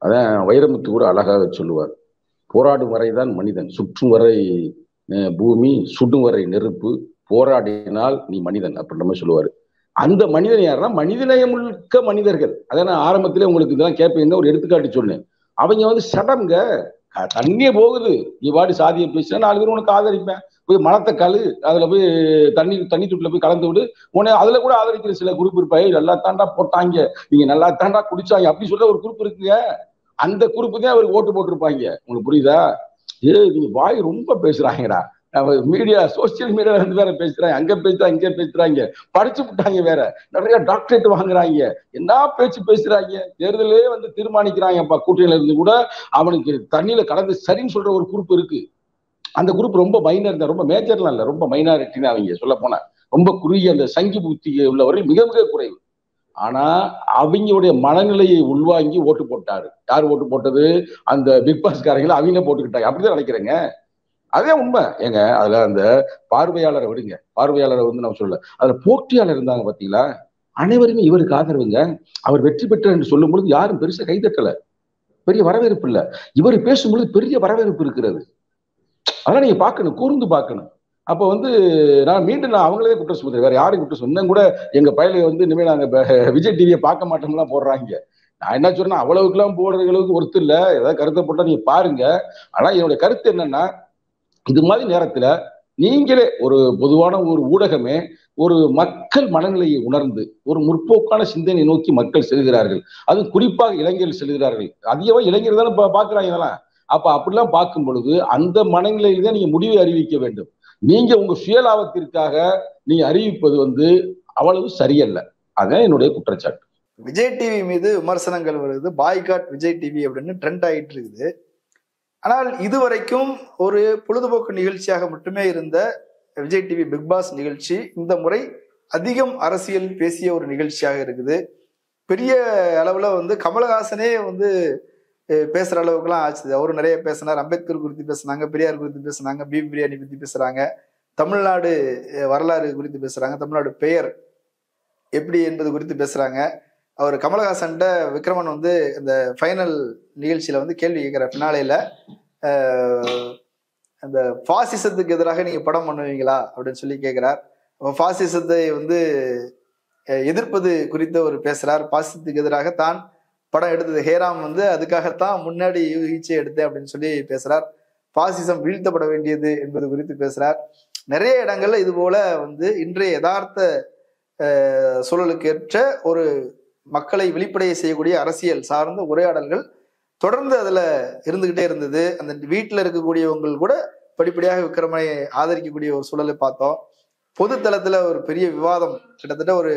அதான் வைரமுத்து கூட அழகாக சொல்லுவார் போராடும் வரைதான் மனிதன் சுற்றும் வரை அஹ், பூமி சுடும் வரை நெருப்பு போராடினால் நீ மனிதன் அப்படின்ற மாதிரி சொல்லுவாரு அந்த மனிதன் யாருன்னா மனிதநேயம் உள்ள மனிதர்கள் அதான் நான் ஆரம்பத்திலே உங்களுக்கு இதெல்லாம் கேட்பீங்க ஒரு எடுத்துக்காட்டு சொன்னேன் அவங்க வந்து சடங்க க- தண்ணியே போகுது நீ வாடி சாதியை பேசினா நாலு பேர் உனக்கு ஆதரிப்பேன் போய் மனத்தை கழு அதுல போய் தண்ணி தண்ணி தொட்டில போய் கலந்து விடு உடனே அதுல கூட ஆதரிக்கிற சில குரூப் இருப்பாங்க நல்லா தாண்டா போட்டாங்க நீங்க நல்லா தாண்டா குடிச்சாங்க அப்படி சொல்ல ஒரு குரூப் இருக்குங்க அந்த குரூப்பு தான் அவருக்கு ஓட்டு போட்டிருப்பாங்க உங்களுக்கு புரியுதா ஏ நீங்க வாய் ரொம்ப பேசுறாங்கடா மீடியா சோசியல் மீடியால இருந்து வேற பேசுறாங்க அங்க பேசுறாங்க இங்க பேசுறாங்க படிச்சு விட்டாங்க வேற நிறைய டாக்டரேட் வாங்குறாங்க என்ன பேச்சு பேசுறாங்க தேர்தலே வந்து தீர்மானிக்கிறாங்கப்பா கூட்டணியில இருந்து கூட அவனுக்கு தண்ணியில கலந்து சரின்னு சொல்ற ஒரு குரூப் இருக்கு அந்த குரூப் ரொம்ப மைனர் தான் ரொம்ப மேஜர்லாம் இல்ல ரொம்ப மைனாரிட்டின்னு அவங்க சொல்ல போனா ரொம்ப குறுகிய அந்த சங்கி புத்தி உள்ளவர்கள் மிக மிக குறைவு ஆனா அவங்களுடைய மனநிலையை உள்வாங்கி ஓட்டு போட்டாரு யார் ஓட்டு போட்டது அந்த பிக் பாஸ் காரங்களை அவங்க போட்டுக்கிட்டாங்க அப்படிதான் நினைக்கிறேங்க அதே உண்மை ஏங்க அதுல அந்த பார்வையாளரை விடுங்க பார்வையாளரை வந்து நம்ம சொல்ல அதுல போட்டியாளர் இருந்தாங்க பாத்தீங்களா அனைவருமே இவருக்கு ஆதரவுங்க அவர் வெற்றி பெற்றார் என்று சொல்லும் பொழுது யாரும் பெருசா கைதட்டல பெரிய வரவேற்பு இல்ல இவர் பேசும்பொழுது பெரிய வரவேற்பு இருக்கிறது அதெல்லாம் நீங்க பார்க்கணும் கூர்ந்து பார்க்கணும் அப்ப வந்து நான் மீண்டும் நான் அவங்களே குற்றம் சொல்றேன் வேற யாரும் குற்றம் சொன்னேன் கூட எங்க பயலுக வந்து இனிமேல் நாங்க ப- விஜய் டிவியை பார்க்க மாட்டோம்லாம் போடுறாங்க நான் என்ன சொல்றேன் அவ்வளவுக்குலாம் போடுற அளவுக்கு ஒருத்தர் இல்ல ஏதாவது கருத்தை போட்டா நீங்க பாருங்க ஆனா என்னுடைய கருத்து என்னன்னா இது மாதிரி நேரத்துல நீங்களே ஒரு பொதுவான ஒரு ஊடகமே ஒரு மக்கள் மனநிலையை உணர்ந்து ஒரு முற்போக்கான சிந்தனை நோக்கி மக்கள் செல்கிறார்கள் அது குறிப்பாக இளைஞர்கள் செல்கிறார்கள் அதிகமா இளைஞர் தானே பா- பாக்குறாங்க இதெல்லாம் அப்ப அப்படிலாம் பார்க்கும் பொழுது அந்த மனநிலையில் தான் நீங்க முடிவை அறிவிக்க வேண்டும் நீங்க உங்க சுயலாபத்திற்காக நீங்க அறிவிப்பது வந்து அவ்வளவு சரியல்ல அதான் என்னுடைய குற்றச்சாட்டு விஜய் டிவி மீது விமர்சனங்கள் வருது பாய்காட் விஜய் டிவி அப்படின்னு ட்ரெண்ட் ஆயிட்டு இருக்குது ஆனால் இதுவரைக்கும் ஒரு பொழுதுபோக்கு நிகழ்ச்சியாக மட்டுமே இருந்த விஜய் டிவி பிக் பாஸ் நிகழ்ச்சி இந்த முறை அதிகம் அரசியல் பேசிய ஒரு நிகழ்ச்சியாக இருக்குது பெரிய அளவுல வந்து கமலஹாசனே வந்து அஹ், பேசுற அளவுக்குலாம் ஆச்சு அவரும் நிறைய பேசினார் அம்பேத்கர் குறித்து பேசுனாங்க பெரியார் குறித்து பேசுனாங்க பீப் பிரியாணி பத்தி பேசுறாங்க தமிழ்நாடு அஹ், வரலாறு குறித்து பேசுறாங்க தமிழ்நாடு பெயர் எப்படி என்பது குறித்து பேசுறாங்க அவர் கமலஹாசன்ட்ட விக்ரமன் வந்து இந்த ஃபைனல் நிகழ்ச்சியில வந்து கேள்வி கேட்கிற பின்னாலையில அந்த பாசிசத்துக்கு எதிராக நீங்க படம் பண்ணுவீங்களா அப்படின்னு சொல்லி கேட்கிறார் அப்ப பாசிசத்தை வந்து அஹ், எதிர்ப்பது குறித்து அவர் பேசுறார் பாசிசத்துக்கு எதிராக தான் படம் எடுத்தது ஹேராம் வந்து அதுக்காகத்தான் முன்னாடி யூகிச்சு எடுத்தேன் அப்படின்னு சொல்லி பேசுறார் பாசிசம் வீழ்த்தப்பட வேண்டியது என்பது குறித்து பேசுறார் நிறைய இடங்கள்ல இது போல வந்து இன்றைய யதார்த்த அஹ், சூழலுக்கு ஏற்ற ஒரு மக்களை வெளிப்படைய செய்யக்கூடிய அரசியல் சார்ந்த உரையாடல்கள் தொடர்ந்து அதுல இருந்துகிட்டே இருந்தது அந்த வீட்டுல இருக்கக்கூடியவங்க கூட படிப்படியாக விக்ரமனை ஆதரிக்கக்கூடிய ஒரு சூழலை பார்த்தோம் பொது தளத்துல ஒரு பெரிய விவாதம் கிட்டத்தட்ட ஒரு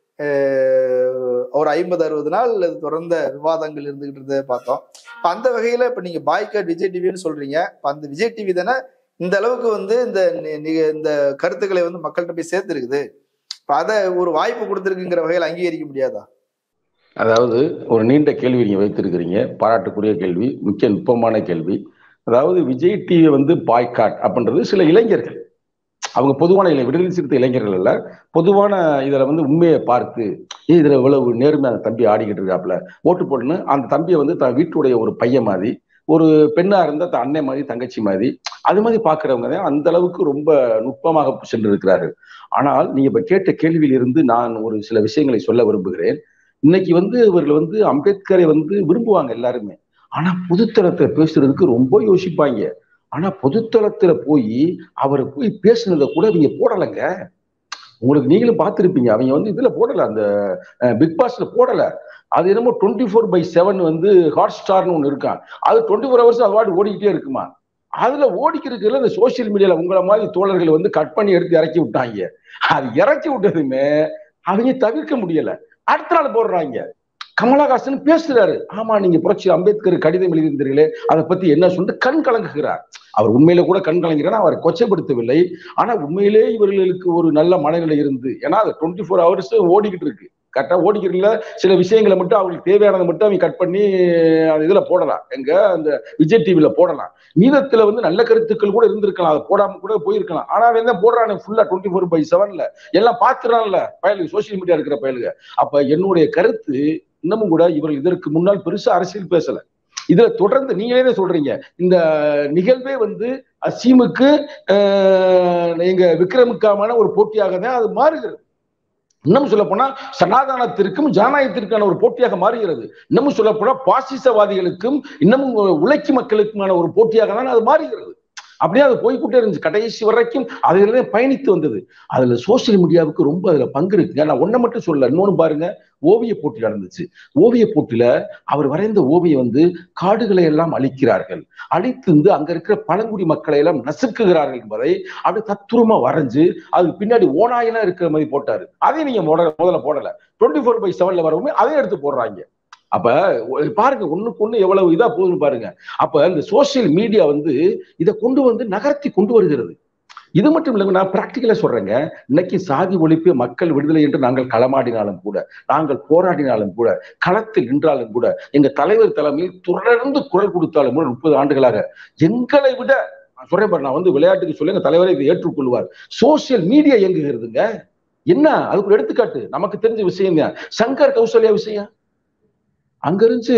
அஹ், ஒரு ஐம்பது அறுபது நாள் அது தொடர்ந்த விவாதங்கள் இருந்துகிட்டு இருந்ததை பார்த்தோம் இப்ப அந்த வகையில இப்ப நீங்க பாய்காட் விஜய் டிவின்னு சொல்றீங்க இப்ப அந்த விஜய் டிவி தானே இந்த அளவுக்கு வந்து இந்த நி- நி- இந்த கருத்துக்களை வந்து மக்கள்கிட்ட போய் சேர்த்துருக்குது இப்ப அதை ஒரு வாய்ப்பு கொடுத்துருக்குங்கிற வகையில் அங்கீகரிக்க முடியாதா அதாவது ஒரு நீண்ட கேள்வி நீங்க வைத்திருக்கிறீங்க பாராட்டுக்குரிய கேள்வி முக்கிய நுட்பமான கேள்வி அதாவது விஜய் டிவி வந்து பாய்காட் அப்படின்றது சில இளைஞர்கள் அவங்க பொதுவான இளை விடுதலை சிறுத்தை இளைஞர்கள் அல்ல பொதுவான இதுல வந்து உண்மையை பார்த்து "ஏய், இதுல இவ்வளவு நேர்மை அந்த தம்பி ஆடிக்கிட்டு இருக்காப்புல ஓட்டு போட்டுன்னு அந்த தம்பியை வந்து தன் வீட்டுடைய ஒரு பையன் மாதிரி ஒரு பெண்ணா இருந்தா தன் அண்ணன் மாதிரி தங்கச்சி மாதிரி அது மாதிரி பாக்குறவங்க தான் அந்த அளவுக்கு ரொம்ப நுட்பமாக சென்று இருக்கிறார்கள் ஆனால் நீங்க இப்ப கேட்ட கேள்வியிலிருந்து இருந்து நான் ஒரு சில விஷயங்களை சொல்ல விரும்புகிறேன் இன்னைக்கு வந்து இவர்கள் வந்து அம்பேத்கரை வந்து விரும்புவாங்க எல்லாருமே ஆனா பொதுத்தளத்துல பேசுறதுக்கு ரொம்ப யோசிப்பாங்க ஆனா பொதுத்தளத்துல போய் அவர் போய் பேசுனதை கூட இவங்க போடலைங்க உங்களுக்கு நீங்களும் பார்த்திருப்பீங்க அவங்க வந்து இதுல போடல அந்த பிக் பாஸ்ல போடல அது என்னமோ டுவெண்ட்டி ஃபோர் பை செவன் வந்து ஹாட் ஸ்டார்னு ஒன்று இருக்கான் அது டுவெண்ட்டி ஃபோர் ஹவர்ஸ் அது வாட்டி ஓடிக்கிட்டே இருக்குமா அதுல ஓடிக்கிறதுல இந்த சோசியல் மீடியால உங்களை மாதிரி தோழர்கள் வந்து கட் பண்ணி எடுத்து இறக்கி விட்டாங்க அது இறக்கி விட்டதுமே அவங்க தவிர்க்க முடியல அடுத்த நாள் போடுறாங்க கமலஹாசன் பேசுறாரு ஆமா நீங்க புரட்சி அம்பேத்கர் கடிதம் எழுதியிருந்தீர்களே அதை பத்தி என்ன சொல்லிட்டு கண் கலங்குகிறார் அவர் உண்மையில கூட கண் கலங்கிறார் அவரை கொச்சப்படுத்தவில்லை ஆனா உண்மையிலே இவர்களுக்கு ஒரு நல்ல மனநிலை இருந்து ஏன்னா அது டுவெண்ட்டி ஃபோர் ஹவர்ஸ் ஓடிக்கிட்டு இருக்கு கரெக்டா ஓடிக்கிறதுல சில விஷயங்களை மட்டும் அவங்களுக்கு தேவையானதை மட்டும் அவங்க கட் பண்ணி அந்த இதுல போடலாம் எங்க அந்த விஜய் டிவில போடலாம் மீதத்துல வந்து நல்ல கருத்துக்கள் கூட இருந்திருக்கலாம் அதை போடாம கூட போயிருக்கலாம் ஆனா அவன் தான் போடுறானே ஃபுல்லா டுவெண்ட்டி ஃபோர் பை செவன்ல எல்லாம் பாத்துறான்ல பயலுக்கு சோசியல் மீடியா இருக்கிற பயலுங்க அப்ப என்னுடைய கருத்து இன்னமும் கூட இவர்கள் இதற்கு முன்னால் பெருசா அரசியல் பேசல இதுல தொடர்ந்து நீங்களே தான் சொல்றீங்க இந்த நிகழ்வே வந்து அசீமுக்கு ஆஹ், எங்க விக்ரமுக்கான ஒரு போட்டியாக தான் அது மாறுகிறது இன்னும் சொல்ல போனா சனாதனத்திற்கும் ஜனநாயகத்திற்கான ஒரு போட்டியாக மாறுகிறது இன்னமும் சொல்ல போனா பாசிசவாதிகளுக்கும் இன்னமும் உழைக்கும் மக்களுக்குமான ஒரு போட்டியாக தான் அது மாறுகிறது அப்படியே அது போய்கிட்டே இருந்துச்சு கடைசி வரைக்கும் அதுல பயணித்து வந்தது அதுல சோசியல் மீடியாவுக்கு ரொம்ப அதுல பங்கு இருக்குங்க நான் ஒன்றை மட்டும் சொல்ல இன்னொன்னு பாருங்க ஓவிய போட்டி நடந்துச்சு ஓவிய போட்டியில அவர் வரைந்த ஓவியம் வந்து காடுகளை எல்லாம் அழிக்கிறார்கள் அழித்து வந்து அங்க இருக்கிற பழங்குடி மக்களை எல்லாம் நசுக்குகிறார்கள் என்பதை அப்படி தத்துரமா வரைஞ்சு அதுக்கு பின்னாடி ஓனாயெல்லாம் இருக்கிற மாதிரி போட்டாரு அதையும் நீங்க முதல்ல முதல்ல போடல டுவெண்ட்டி ஃபோர் பை செவன்ல வரவுமே அதையும் எடுத்து போடுறாங்க அப்ப ஒ- பாருங்க ஒண்ணுக்கு ஒண்ணு எவ்வளவு இதா போகுதுன்னு பாருங்க அப்ப இந்த சோசியல் மீடியா வந்து இதை கொண்டு வந்து நகர்த்தி கொண்டு வருகிறது இது மட்டும் இல்லைங்க நான் பிராக்டிக்கலா சொல்றேங்க இன்னைக்கு சாதி ஒழிப்பு மக்கள் விடுதலை என்று நாங்கள் களமாடினாலும் கூட நாங்கள் போராடினாலும் கூட களத்தில் நின்றாலும் கூட எங்க தலைவர் தலைமையில் தொடர்ந்து குரல் கொடுத்தாலும் கூட முப்பது ஆண்டுகளாக எங்களை விட நான் சொல்றேன் பாரு, நான் வந்து விளையாட்டுக்கு சொல்லி எங்க தலைவரை இதை ஏற்றுக்கொள்வார் சோசியல் மீடியா இயங்குகிறதுங்க என்ன அதுக்கு ஒரு எடுத்துக்காட்டு நமக்கு தெரிஞ்ச விஷயம் தான் சங்கர் கௌசல்யா விஷயம் அங்க இருந்துச்சு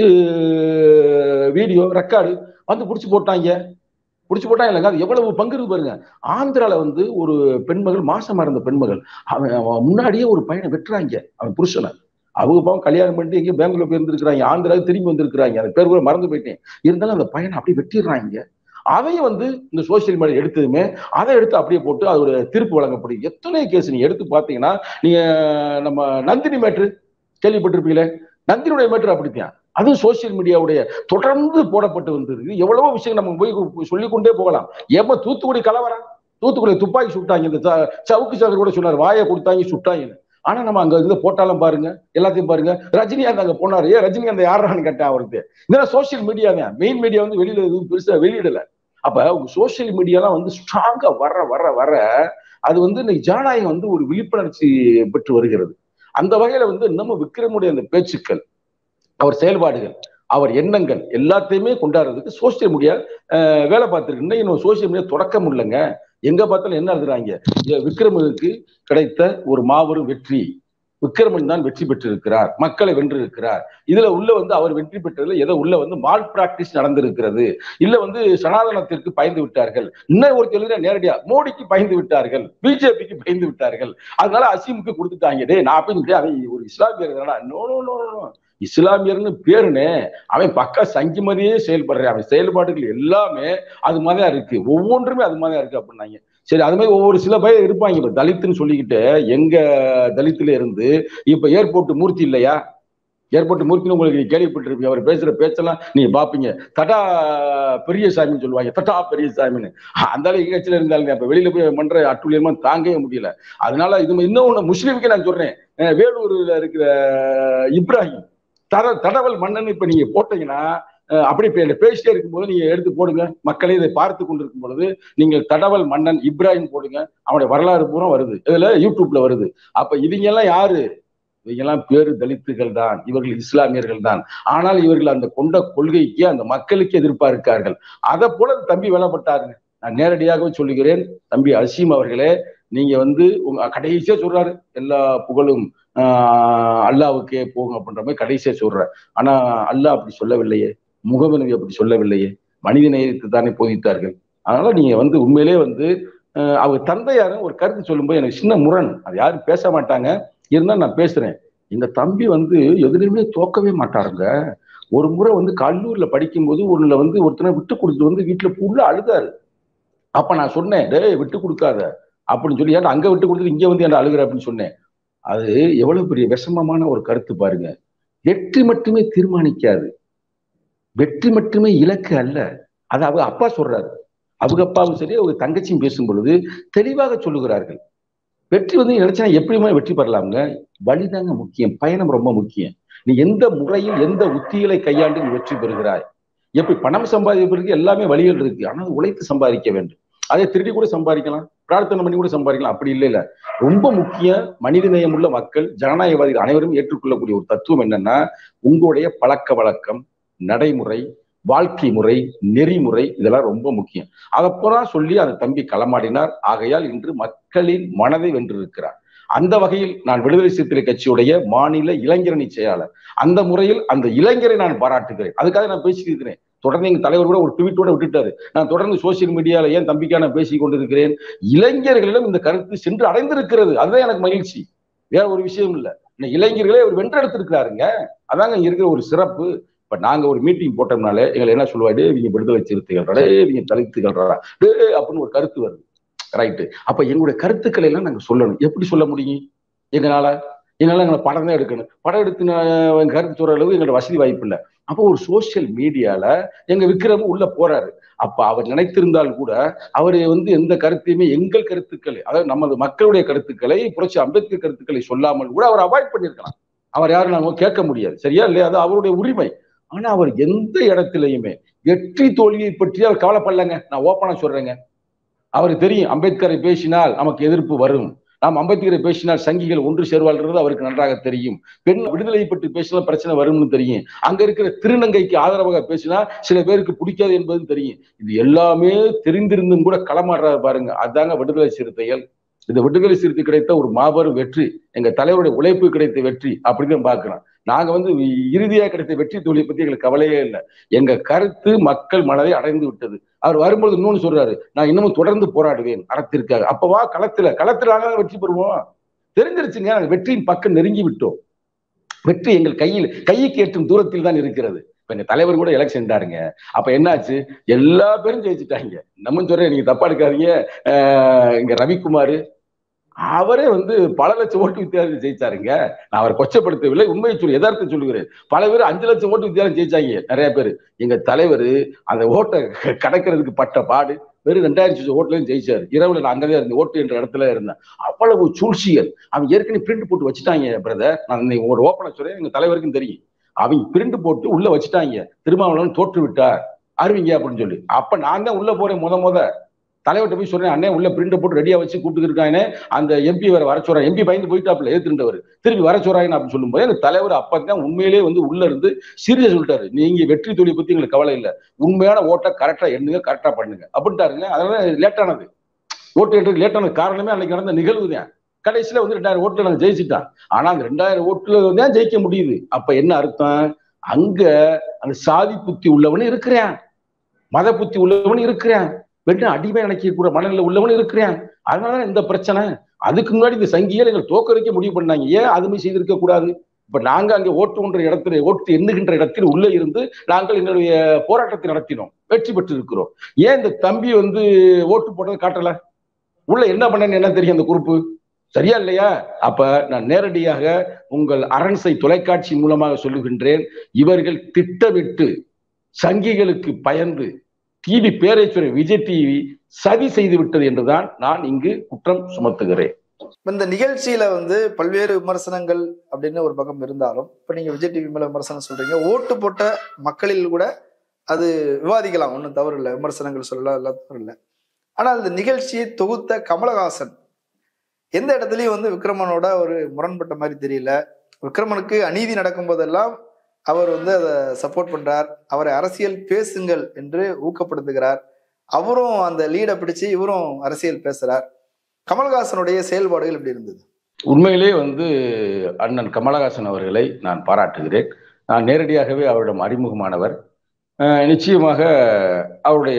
வீடியோ ரெக்கார்டு வந்து புடிச்சு போட்டாங்க புடிச்சு போட்டாங்க இல்லைங்க அது எவ்வளவு பங்கு இருக்கு பாருங்க ஆந்திரால வந்து ஒரு பெண்மகள் மாசமா இருந்த பெண்மகள் அவன் அவன் முன்னாடியே ஒரு பையனை வெட்டுறாங்க அவன் புருஷனை அவங்க பாவம் கல்யாணம் பண்ணிட்டு எங்கேயும் பெங்களூர் போய் இருந்திருக்கிறாங்க ஆந்திராவுக்கு திரும்பி வந்திருக்கிறாங்க அந்த பேர் கூட மறந்து போயிட்டேன் இருந்தாலும் அந்த பையனை அப்படியே வெட்டிடுறாங்க அதையும் வந்து இந்த சோசியல் மீடியா எடுத்ததுமே அதை எடுத்து அப்படியே போட்டு அதோட தீர்ப்பு வழங்கப்படும் எத்தனை கேஸ் நீங்க எடுத்து பாத்தீங்கன்னா நீங்க நம்ம நந்தினி மேட்ரு கேள்விப்பட்டிருப்பீங்களே நந்தினியுடைய மேட்ரு அப்படித்தான் அதுவும் சோசியல் மீடியாவுடைய தொடர்ந்து போடப்பட்டு வந்தது இது எவ்வளவோ விஷயம் நம்ம போய் சொல்லிக்கொண்டே போகலாம் ஏமா தூத்துக்குடி கலவரம் தூத்துக்குடி துப்பாக்கி சுட்டாங்க இந்த ச- சவுக்கு சங்கர் கூட சொன்னார் வாயை கொடுத்தாங்க சுட்டாங்கன்னு ஆனா நம்ம அங்க இருந்து போட்டாலும் பாருங்க எல்லாத்தையும் பாருங்க ரஜினிகாந்த் அங்க போனாரு ஏன் ரஜினிகாந்த் யாரான்னு கேட்டேன் அவருக்கு இதெல்லாம் சோசியல் மீடியா தான் மெயின் மீடியா வந்து வெளியில எதுவும் பெருசா வெளியிடல அப்ப உங்க சோசியல் மீடியாலாம் வந்து ஸ்ட்ராங்கா வர வர வர அது வந்து இன்னைக்கு ஜனநாயகம் வந்து ஒரு விழிப்புணர்ச்சி பெற்று வருகிறது அந்த வகையில வந்து நம்ம விக்ரமுடைய அந்த பேச்சுக்கள் அவர் செயல்பாடுகள் அவர் எண்ணங்கள் எல்லாத்தையுமே கொண்டாடுறதுக்கு சோசியல் மீடியா வேலை பார்த்துருக்கு இன்னைக்கு இன்னும் சோசியல் மீடியா தொடக்கம் இல்லைங்க எங்க பார்த்தாலும் என்ன எழுதுறாங்க இங்க விக்ரமுக்கு கிடைத்த ஒரு மாபெரும் வெற்றி விக்ரமன் தான் வெற்றி பெற்றிருக்கிறார் மக்களை வென்றிருக்கிறார் இதுல உள்ள வந்து அவர் வெற்றி பெற்றதுல ஏதோ உள்ள வந்து மால் பிராக்டிஸ் நடந்திருக்கிறது இல்ல வந்து சனாதனத்திற்கு பயந்து விட்டார்கள் இன்னும் ஒரு கேள்வி நேரடியா மோடிக்கு பயந்து விட்டார்கள் பிஜேபிக்கு பயந்து விட்டார்கள் அதனால அசீமுக்கு கொடுத்துட்டாங்க டே நான் அப்படின்னு அவன் ஒரு இஸ்லாமியர் தானடா நோ நோ நோ நோ இஸ்லாமியர்னு பேருனே அவன் பக்கா சங்கி மாதிரியே செயல்படுறான் அவன் செயல்பாடுகள் எல்லாமே அது மாதிரிதான் இருக்கு ஒவ்வொன்றுமே அது மாதிரிதான் இருக்கு அப்படின்னாங்க சரி அது மாதிரி ஒவ்வொரு சில பேர் இருப்பாங்க இப்ப தலித்துன்னு சொல்லிக்கிட்டு எங்க தலித்துல இருந்து இப்ப ஏர்போர்ட் மூர்த்தி இல்லையா ஏர்போர்ட் மூர்த்தின்னு உங்களுக்கு நீங்க கேள்விப்பட்டிருப்பீங்க அவர் பேசுற பேச்செல்லாம் நீங்க பாப்பீங்க தட்டா பெரியசாமின்னு சொல்லுவாங்க தட்டா பெரியசாமின்னு அந்த அளவு கட்சியில இருந்தாலுங்க அப்ப வெளியில போய் பண்ற அட்டுழியமா தாங்கவே முடியல அதனால இது இன்னொன்னு முஸ்லீமுக்கு நான் சொல்றேன் அஹ் வேலூர்ல இருக்கிற இப்ராஹிம் தட தடவல் மன்னன் இப்ப நீங்க போட்டீங்கன்னா அஹ் அப்படி இப்ப பேசிட்டே இருக்கும்போது நீங்க எடுத்து போடுங்க மக்களே இதை பார்த்து கொண்டிருக்கும் பொழுது நீங்கள் தடவல் மன்னன் இப்ராஹிம் போடுங்க அவனுடைய வரலாறு பூரா வருது இதுல யூடியூப்ல வருது அப்ப இவங்க எல்லாம் யாரு இவங்க எல்லாம் பேரு தலித்துகள் தான் இவர்கள் இஸ்லாமியர்கள் தான் ஆனால் இவர்கள் அந்த கொண்ட கொள்கைக்கு அந்த மக்களுக்கு எதிர்ப்பா இருக்கார்கள் அதை போல தம்பி வேலைப்பட்டாருங்க நான் நேரடியாகவே சொல்லுகிறேன் தம்பி அசீம் அவர்களே நீங்க வந்து உங்க கடைசியா சொல்றாரு எல்லா புகழும் ஆஹ் அல்லாவுக்கே போகும் அப்படின்ற மாதிரி கடைசியா சொல்ற ஆனா அல்லாஹ் அப்படி சொல்லவில்லையே முகமது அப்படி சொல்லவில்லையே மனித நேயத்தை தானே போதித்தார்கள் அதனால நீங்க வந்து உண்மையிலே வந்து அஹ் அவங்க தந்தையாரும் ஒரு கருத்து சொல்லும்போது எனக்கு சின்ன முரண் அது யாரும் பேச மாட்டாங்க இருந்தாலும் நான் பேசுறேன் எங்க தம்பி வந்து எதுலையுமே தோக்கவே மாட்டாருங்க ஒரு முறை வந்து கல்லூரியில படிக்கும்போது ஒண்ணுல வந்து ஒருத்தனை விட்டு கொடுத்து வந்து வீட்டுல புள்ள அழுதாரு அப்ப நான் சொன்னேன் டேய் விட்டு கொடுக்காத அப்படின்னு சொல்லி ஏன்டா அங்க விட்டு கொடுத்துட்டு இங்க வந்து என்ன அழுகுற அப்படின்னு சொன்னேன் அது எவ்வளவு பெரிய விஷமமான ஒரு கருத்து பாருங்க வெற்றி மட்டுமே தீர்மானிக்காது வெற்றி மட்டுமே இலக்கு அல்ல அது அவங்க அப்பா சொல்றாரு அவங்க அப்பாவும் சரி அவங்க தங்கச்சியும் பேசும் பொழுது தெளிவாக சொல்லுகிறார்கள் வெற்றி வந்து நினைச்சா எப்படியுமே வெற்றி பெறலாம்ங்க வழிதாங்க முக்கியம் பயணம் ரொம்ப முக்கியம் நீ எந்த முறையில் எந்த உத்திகளை கையாண்டு நீ வெற்றி பெறுகிறாய் எப்படி பணம் சம்பாதிப்பதற்கு எல்லாமே வழிகள் இருக்கு ஆனால் உழைத்து சம்பாதிக்க வேண்டும் அதை திருடி கூட சம்பாதிக்கலாம் பிரார்த்தனை பண்ணி கூட சம்பாதிக்கலாம் அப்படி இல்லை இல்ல ரொம்ப முக்கியம் மனிதநேயம் உள்ள மக்கள் ஜனநாயகவாதிகள் அனைவரும் ஏற்றுக்கொள்ளக்கூடிய ஒரு தத்துவம் என்னன்னா உங்களுடைய பழக்க வழக்கம் நடைமுறை வாழ்க்கை முறை நெறிமுறை இதெல்லாம் ரொம்ப முக்கியம் அதை பூரா சொல்லி அந்த தம்பி களமாடினார் ஆகையால் இன்று மக்களின் மனதை வென்றிருக்கிறார் அந்த வகையில் நான் விடுதலை சிறுத்தை கட்சியுடைய மாநில இளைஞரணி செயலாளர் அந்த முறையில் அந்த இளைஞரை நான் பாராட்டுகிறேன் அதுக்காக நான் பேசியிருக்கிறேன் தொடர்ந்து எங்க தலைவர் கூட ஒரு ட்வீட்டோட விட்டுட்டாரு நான் தொடர்ந்து சோசியல் மீடியால ஏன் தம்பிக்கா நான் பேசிக் கொண்டிருக்கிறேன் இளைஞர்களிடம் இந்த கருத்து சென்று அடைந்திருக்கிறது அதுதான் எனக்கு மகிழ்ச்சி வேற ஒரு விஷயம் இல்ல இந்த இளைஞர்களே அவர் வென்றெடுத்திருக்கிறாருங்க அதாங்க இங்க இருக்கிற ஒரு சிறப்பு இப்ப நாங்க ஒரு மீட்டிங் போட்டோம்னாலே எங்களை என்ன சொல்லுவாரு இவங்க விடுதலை சிறுத்தைகள் டே இவங்க தலித்துகள் டே அப்படின்னு ஒரு கருத்து வருது ரைட்டு அப்ப எங்களுடைய கருத்துக்களை எல்லாம் நாங்க சொல்லணும் எப்படி சொல்ல முடியும் எங்களால என்னால எங்களை படம் தான் எடுக்கணும் படம் எடுத்து நான் கருத்து சொல்ற அளவு எங்களோட வசதி வாய்ப்பு இல்லை அப்போ ஒரு சோசியல் மீடியால எங்க விக்ரம் உள்ள போறாரு அப்ப அவர் நினைத்திருந்தால் கூட அவர் வந்து எந்த கருத்தையுமே எங்கள் கருத்துக்களை அதாவது நமது மக்களுடைய கருத்துக்களை புரட்சி அம்பேத்கர் கருத்துக்களை சொல்லாமல் கூட அவர் அவாய்ட் பண்ணியிருக்கலாம் அவர் யாரும் நாங்க கேட்க முடியாது சரியா இல்லையா அது அவருடைய உரிமை ஆனா அவர் எந்த இடத்திலையுமே வெற்றி தோல்வியை பற்றி அவர் கவலைப்படலங்க நான் ஓப்பனா சொல்றேங்க அவருக்கு தெரியும் அம்பேத்கரை பேசினால் நமக்கு எதிர்ப்பு வரும் நாம் அம்பேத்கரை பேசினால் சங்கிகள் ஒன்று சேர்வாள்ன்றது அவருக்கு நன்றாக தெரியும் பெண் விடுதலை பற்றி பேசினால் பிரச்சனை வரும்னு தெரியும் அங்க இருக்கிற திருநங்கைக்கு ஆதரவாக பேசினா சில பேருக்கு பிடிக்காது என்பது தெரியும் இது எல்லாமே தெரிந்திருந்தும் கூட களமாடுறாரு பாருங்க அதாங்க விடுதலை சிறுத்தைகள் இந்த விடுதலை சிறுத்தை கிடைத்த ஒரு மாபெரும் வெற்றி எங்க தலைவருடைய உழைப்பு கிடைத்த வெற்றி அப்படின்னு பாக்குறோம் நாங்க வந்து இறுதியாக கிடைத்த வெற்றி தோல்வியை பத்தி எங்களுக்கு கவலையே இல்லை எங்க கருத்து மக்கள் மனதை அடைந்து விட்டது அவர் வரும்போது இன்னொன்னு சொல்றாரு நான் இன்னமும் தொடர்ந்து போராடுவேன் அறத்திற்காக அப்பவா களத்துல களத்துல நாங்க வெற்றி பெறுவோம் தெரிஞ்சிருச்சுங்க நாங்க வெற்றியின் பக்கம் நெருங்கி விட்டோம் வெற்றி எங்கள் கையில் கைக்கு எட்டும் தூரத்தில் தான் இருக்கிறது இப்ப எங்க தலைவர் கூட எலெக்ஷன் தாருங்க அப்ப என்னாச்சு எல்லா பேரும் ஜெயிச்சுட்டாங்க நம்ம சொல்றேன் நீங்க தப்பா எடுக்காதீங்க இங்க ரவிக்குமார் அவரே வந்து பல லட்சம் ஓட்டு வித்தியாசம் ஜெயிச்சாருங்க நான் அவரை கொச்சப்படுத்தவில்லை உண்மையை சொல்லி எதார்த்தம் சொல்லுகிறேன் பல பேர் அஞ்சு லட்சம் ஓட்டு வித்தியாசம் ஜெயிச்சாங்க நிறைய பேர் எங்க தலைவர் அந்த ஓட்டை கடக்கிறதுக்கு பட்ட பாடு வெறும் ரெண்டாயிரத்தி ஓட்டுலையும் ஜெயிச்சாரு இரவுல நான் அங்கதான் இருந்தேன் ஓட்டு என்ற இடத்துல இருந்தேன் அவ்வளவு சூழ்ச்சிகள் அவங்க ஏற்கனவே பிரிண்ட் போட்டு வச்சுட்டாங்க பிரதர் நான் ஒரு ஓப்பனை சொல்றேன் எங்க தலைவருக்கும் தெரியும் அவங்க பிரிண்ட் போட்டு உள்ள வச்சுட்டாங்க திருமாவளவன் தோற்று விட்டார் அறிவிங்க அப்படின்னு சொல்லி அப்ப நான் தான் உள்ள போறேன் முத முத தலைவர்கிட்ட போய் சொல்றேன் அண்ணே உள்ள பிரிண்ட் போட்டு ரெடியா வச்சு கூப்பிட்டு இருக்கானே அந்த எம்பி வேற வர சொல்றான் எம்பி பயந்து போயிட்டாப்ல ஏத்துட்டவர் திருப்பி வர சொல்றாங்க அப்படின்னு சொல்லும்போது எனக்கு தலைவர் அப்பதான் உண்மையிலேயே வந்து உள்ள இருந்து சீரியஸ் சொல்லிட்டாரு நீங்க வெற்றி தொழில் பத்தி எங்களுக்கு கவலை இல்லை உண்மையான ஓட்டை கரெக்டா எண்ணுங்க கரெக்டா பண்ணுங்க அப்படின்ட்டாருங்க அதனால லேட்டானது ஓட்டு எட்டுக்கு லேட்டானது காரணமே அன்னைக்கு நடந்த நிகழ்வு தான் கடைசியில வந்து ரெண்டாயிரம் ஓட்டுல நாங்க ஜெயிச்சுட்டான் ஆனா அந்த ரெண்டாயிரம் ஓட்டுல தான் ஜெயிக்க முடியுது அப்ப என்ன அர்த்தம் அங்க அந்த சாதி புத்தி உள்ளவனு இருக்கிறான் மத புத்தி உள்ளவனு இருக்கிறான் வெறும் அடிமை நினைக்க கூட மனநிலை உள்ளவனு இருக்கிறான் அதனாலதான் இந்த பிரச்சனை அதுக்கு முன்னாடி இந்த சங்கிகள் எங்களை தோக்கடிக்க முடிவு பண்ணாங்க ஏன் அதுமே செய்திருக்க கூடாது இப்ப நாங்க அங்க ஓட்டுகின்ற இடத்துல ஓட்டு எண்ணுகின்ற இடத்தில் உள்ளே இருந்து நாங்கள் எங்களுடைய போராட்டத்தை நடத்தினோம் வெற்றி பெற்று இருக்கிறோம் ஏன் இந்த தம்பி வந்து ஓட்டு போட்டதை காட்டல உள்ள என்ன பண்ணன்னு என்ன தெரியும் அந்த குறிப்பு சரியா இல்லையா அப்ப நான் நேரடியாக உங்கள் அரண்சை தொலைக்காட்சி மூலமாக சொல்லுகின்றேன் இவர்கள் திட்டமிட்டு சங்கிகளுக்கு பயந்து டிவி பேரைச்சுரை விஜய் டிவி சதி செய்து விட்டது என்றுதான் நான் இங்கு குற்றம் சுமத்துகிறேன் இந்த நிகழ்ச்சியில வந்து பல்வேறு விமர்சனங்கள் அப்படின்னு ஒரு பக்கம் இருந்தாலும் இப்ப நீங்க விஜய் டிவி மேல விமர்சனம் சொல்றீங்க ஓட்டு போட்ட மக்களில் கூட அது விவாதிக்கலாம் ஒன்றும் தவறு இல்லை விமர்சனங்கள் சொல்லலாம் எல்லாம் தவறு இல்லை ஆனால் இந்த நிகழ்ச்சியை தொகுத்த கமலஹாசன் எந்த இடத்துலயும் வந்து விக்ரமனோட ஒரு முரண்பட்ட மாதிரி தெரியல விக்ரமனுக்கு அநீதி நடக்கும் போதெல்லாம் அவர் வந்து அதை சப்போர்ட் பண்றார் அவரை அரசியல் பேசுங்கள் என்று ஊக்கப்படுத்துகிறார் அவரும் அந்த லீடை பிடிச்சு இவரும் அரசியல் பேசுறார் கமல்ஹாசனுடைய செயல்பாடுகள் எப்படி இருந்தது உண்மையிலே வந்து அண்ணன் கமலஹாசன் அவர்களை நான் பாராட்டுகிறேன் நான் நேரடியாகவே அவரிடம் அறிமுகமானவர் நிச்சயமாக அவருடைய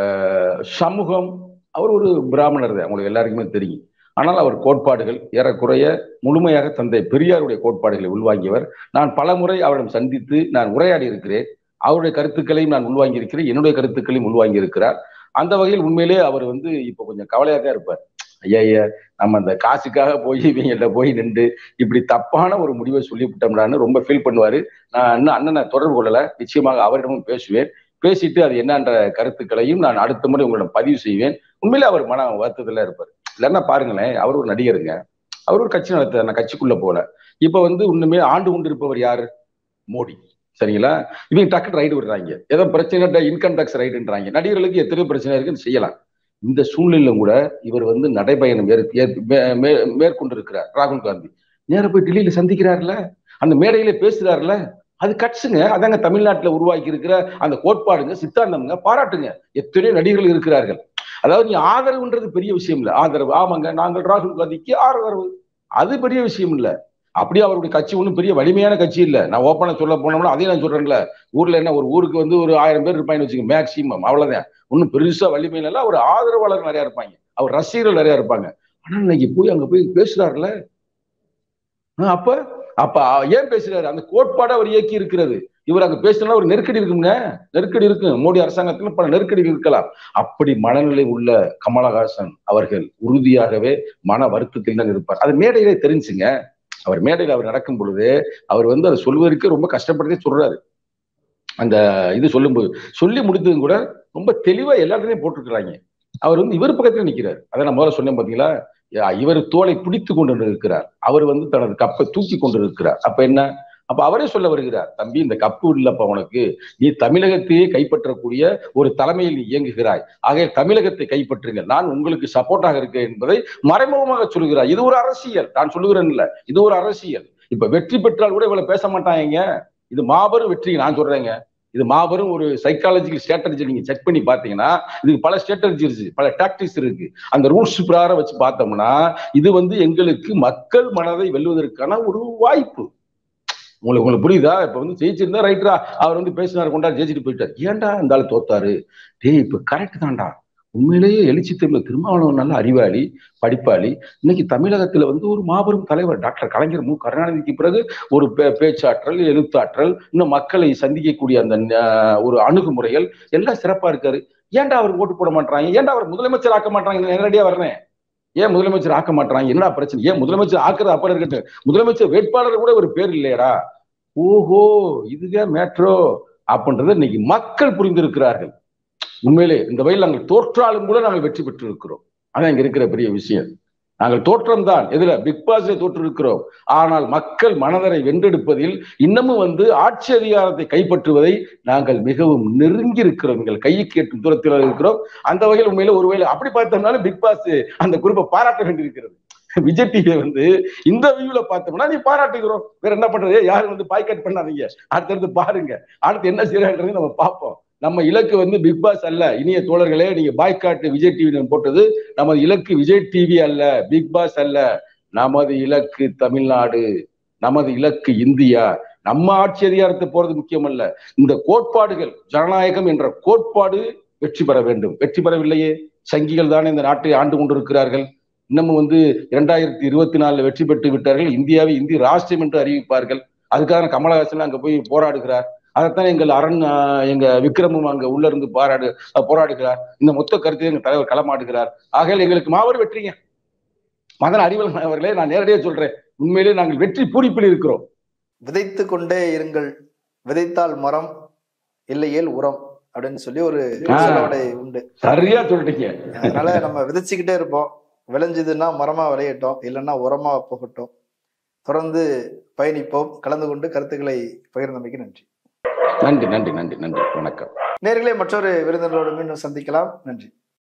சமூகம் அவர் ஒரு பிராமணர் தான் உங்களுக்கு எல்லாருக்குமே தெரியும் ஆனால் அவர் கோட்பாடுகள் ஏறக்குறைய முழுமையாக தந்தை பெரியாருடைய கோட்பாடுகளை உள்வாங்கியவர் நான் பல முறை அவரிடம் சந்தித்து நான் உரையாடி இருக்கிறேன் அவருடைய கருத்துக்களையும் நான் உள்வாங்கி இருக்கிறேன் என்னுடைய கருத்துக்களையும் உள்வாங்கி இருக்கிறார் அந்த வகையில் உண்மையிலே அவர் வந்து இப்போ கொஞ்சம் கவலையாக தான் இருப்பார் ஐயா ஐயா நம்ம அந்த காசுக்காக போய் இவங்கள்ட்ட போய் நின்று இப்படி தப்பான ஒரு முடிவை சொல்லிவிட்டோம்டான்னு ரொம்ப ஃபீல் பண்ணுவாரு நான் இன்னும் அண்ணனை தொடர்பு கொள்ளல நிச்சயமாக அவரிடமும் பேசுவேன் பேசிட்டு அது என்னன்ற கருத்துக்களையும் நான் அடுத்த முறை உங்களிடம் பதிவு செய்வேன் உண்மையிலே அவர் மன வருத்தத்துல இருப்பார் இல்லைன்னா பாருங்களேன் அவர் ஒரு நடிகருங்க அவர் ஒரு கட்சி நடத்த நான் கட்சிக்குள்ள போல இப்ப வந்து உண்மையே ஆண்டு கொண்டு இருப்பவர் யாரு மோடி சரிங்களா இவங்க டக்கு ரைடு விடுறாங்க ஏதோ பிரச்சனை இன்கம் டேக்ஸ் ரைடுன்றாங்க நடிகர்களுக்கு எத்தனையோ பிரச்சனை இருக்குன்னு செய்யலாம் இந்த சூழ்நிலையிலும் கூட இவர் வந்து நடைபயணம் மேற்கொண்டிருக்கிறார் ராகுல் காந்தி நேர போய் டெல்லியில சந்திக்கிறார்ல அந்த மேடையில பேசுறாருல அது கட்சுங்க அதாங்க தமிழ்நாட்டுல உருவாக்கி இருக்கிற அந்த கோட்பாடுங்க சித்தாந்தம்ங்க பாராட்டுங்க எத்தனையோ நடிகர்கள் இருக்கிறார்கள் அதாவது நீ ஆதரவுன்றது பெரிய விஷயம் இல்லை ஆதரவு ஆமாங்க நாங்கள் ராகுல் காந்திக்கு ஆதரவு அது பெரிய விஷயம் இல்ல அப்படியே அவருடைய கட்சி ஒன்றும் பெரிய வலிமையான கட்சி இல்ல நான் ஓப்பனா சொல்ல போனோம்னா அதையும் நான் சொல்றேன்ல ஊர்ல என்ன ஒரு ஊருக்கு வந்து ஒரு ஆயிரம் பேர் இருப்பாங்கன்னு வச்சுக்கோங்க மேக்சிமம் அவ்வளவுதான் ஒன்றும் பெருசா வலிமை இல்ல அவர் ஆதரவாளர் நிறைய இருப்பாங்க அவர் ரசிகர்கள் நிறைய இருப்பாங்க ஆனா இன்னைக்கு போய் அங்க போய் பேசுறாருல ஆ, அப்ப அப்ப ஏன் பேசுறாரு அந்த கோட்பாடு அவர் இயக்கி இருக்கிறது இவர் அங்க பேசினா ஒரு நெருக்கடி இருக்குங்க நெருக்கடி இருக்கு மோடி அரசாங்கத்துல பல நெருக்கடிகள் இருக்கலாம் அப்படி மனநிலை உள்ள கமலஹாசன் அவர்கள் உறுதியாகவே மன வருத்தத்தில் தான் இருப்பார் அது மேடையிலே தெரிஞ்சுங்க அவர் மேடையில் அவர் நடக்கும் பொழுது அவர் வந்து அதை சொல்வதற்கு ரொம்ப கஷ்டப்பட்டதே சொல்றாரு அந்த இது சொல்லும்போது சொல்லி முடித்ததும் கூட ரொம்ப தெளிவா எல்லா இடத்துலயும் போட்டிருக்கிறாங்க அவர் வந்து இவர் பக்கத்துல நிக்கிறார் அதை நான் முதல்ல சொன்னேன் பாத்தீங்களா யா, இவர் தோலை பிடித்து கொண்டு இருக்கிறார் அவர் வந்து தனது கப்பை தூக்கி கொண்டு இருக்கிறார் அப்ப என்ன அப்ப அவரே சொல்ல வருகிறார் தம்பி இந்த கப்பு இல்லப்பா உனக்கு நீ தமிழகத்தையே கைப்பற்றக்கூடிய ஒரு தலைமையில் நீ இயங்குகிறாய் ஆக தமிழகத்தை கைப்பற்றுங்கள் நான் உங்களுக்கு சப்போர்ட்டாக இருக்கேன் என்பதை மறைமுகமாக சொல்கிறார் இது ஒரு அரசியல் நான் சொல்லுகிறேன் இல்ல இது ஒரு அரசியல் இப்ப வெற்றி பெற்றால் கூட இவ்வளவு பேச மாட்டாங்க இது மாபெரும் வெற்றி நான் சொல்றேங்க இது மாபெரும் ஒரு சைக்காலஜிக்கல் ஸ்ட்ராட்டஜி நீங்க செக் பண்ணி பாத்தீங்கன்னா இதுக்கு பல ஸ்ட்ராட்டஜி இருக்கு பல டாக்டிக்ஸ் இருக்கு அந்த ரூல்ஸ் பிரகாரம் வச்சு பார்த்தோம்னா இது வந்து எங்களுக்கு மக்கள் மனதை வெல்வதற்கான ஒரு வாய்ப்பு உங்களுக்கு உங்களுக்கு புரியுதா இப்ப வந்து ஜெயிச்சிருந்தா ரைட்டரா அவர் வந்து பேசினார் கொண்டா ஜெயிச்சுட்டு போயிட்டார் ஏன்டா இந்த ஆளு தோத்தாரு டேய் இப்ப கரெக்ட் தான்டா உண்மையிலேயே எழுச்சி திரும்ப திருமாவளவன் நல்ல அறிவாளி படிப்பாளி இன்னைக்கு தமிழகத்துல வந்து ஒரு மாபெரும் தலைவர் டாக்டர் கலைஞர் மு கருணாநிதிக்கு பிறகு ஒரு பே- பேச்சாற்றல் எழுத்தாற்றல் இன்னும் மக்களை சந்திக்கக்கூடிய அந்த அஹ், ஒரு அணுகுமுறைகள் எல்லாம் சிறப்பா இருக்காரு ஏன்டா அவருக்கு ஓட்டு போட மாட்டாங்க ஏன்டா அவர் முதலமைச்சர் ஆக்க மாட்டாங்க நேரடியா வர்றேன் ஏன் முதலமைச்சர் ஆக்க மாட்டாங்க என்னடா பிரச்சனை ஏன் முதலமைச்சர் ஆக்குறது அப்புறம் இருக்கட்டும் முதலமைச்சர் வேட்பாளர் கூட ஒரு பேர் இல்லையடா ஓஹோ இதுதான் மேட்ரோ அப்படின்றத இன்னைக்கு மக்கள் புரிந்திருக்கிறார்கள் உண்மையிலே இந்த வயலில் நாங்கள் தோற்றாலும் கூட நாங்கள் வெற்றி பெற்று இருக்கிறோம் அதான் இங்க இருக்கிற பெரிய விஷயம் நாங்கள் தோற்றம் தான் எதுல பிக் பாஸ்ல தோற்று இருக்கிறோம் ஆனால் மக்கள் மனதரை வென்றெடுப்பதில் இன்னமும் வந்து ஆட்சி அதிகாரத்தை கைப்பற்றுவதை நாங்கள் மிகவும் நெருங்கி இருக்கிறோம் எங்கள் கைக்கு எட்டும் தூரத்தில் இருக்கிறோம் அந்த வகையில் உண்மையில ஒருவேளை அப்படி பார்த்தோம்னாலும் பிக் பாஸ் அந்த குரூப்பை பாராட்ட வேண்டியிருக்கிறது விஜய் டிவி வந்து இந்த வியூல பார்த்தோம்னா நீ பாராட்டுகிறோம் வேற என்ன பண்றது யாரும் வந்து பாய்காட் பண்ணாதீங்க அடுத்தடுத்து பாருங்க அடுத்து என்ன செய்யறாங்கிறது நம்ம பார்ப்போம் நம்ம இலக்கு வந்து பிக் பாஸ் அல்ல இனிய தோழர்களே நீங்க பாய்காட் விஜய் டிவி போட்டது நமது இலக்கு விஜய் டிவி அல்ல பிக் பாஸ் அல்ல நமது இலக்கு தமிழ்நாடு நமது இலக்கு இந்தியா நம்ம ஆட்சி அதிகாரத்தை போறது முக்கியம் அல்ல இந்த கோட்பாடுகள் ஜனநாயகம் என்ற கோட்பாடு வெற்றி பெற வேண்டும் வெற்றி பெறவில்லையே சங்கிகள் தானே இந்த நாட்டை ஆண்டு கொண்டிருக்கிறார்கள் இன்னமும் வந்து இரண்டாயிரத்தி இருபத்தி நாலுல வெற்றி பெற்று விட்டார்கள் இந்தியாவை இந்தி ராஷ்டிரம் என்று அறிவிப்பார்கள் அதுக்காக கமலஹாசன் அங்க போய் போராடுகிறார் அதைத்தான் எங்கள் அரண் ஆஹ், எங்க விக்ரமும் அங்க உள்ள இருந்து போராடு அஹ், போராடுகிறார் இந்த மொத்த கருத்தை எங்க தலைவர் களமாடுகிறார் ஆகையால் எங்களுக்கு மாபெரும் வெற்றிங்க மதன் அறிவல் அவர்களே நான் நேரடியாக சொல்றேன் உண்மையிலே நாங்கள் வெற்றி பூரிப்பில் இருக்கிறோம் விதைத்து கொண்டே இருங்கள் விதைத்தால் மரம் இல்லையேல் உரம் அப்படின்னு சொல்லி ஒரு ஆ. சொலவடை உண்டு சரியா சொல்லிட்டீங்க அதனால நம்ம விதைச்சுக்கிட்டே இருப்போம் விளைஞ்சதுன்னா மரமா விளையட்டும் இல்லைன்னா உரமா போகட்டும் தொடர்ந்து பயணிப்போம் கலந்து கொண்டு கருத்துக்களை பகிர்ந்தமைக்கு நன்றி நன்றி நன்றி நன்றி நன்றி வணக்கம் நேர்களே மற்றொரு விருந்தினரோடு மீண்டும் சந்திக்கலாம் நன்றி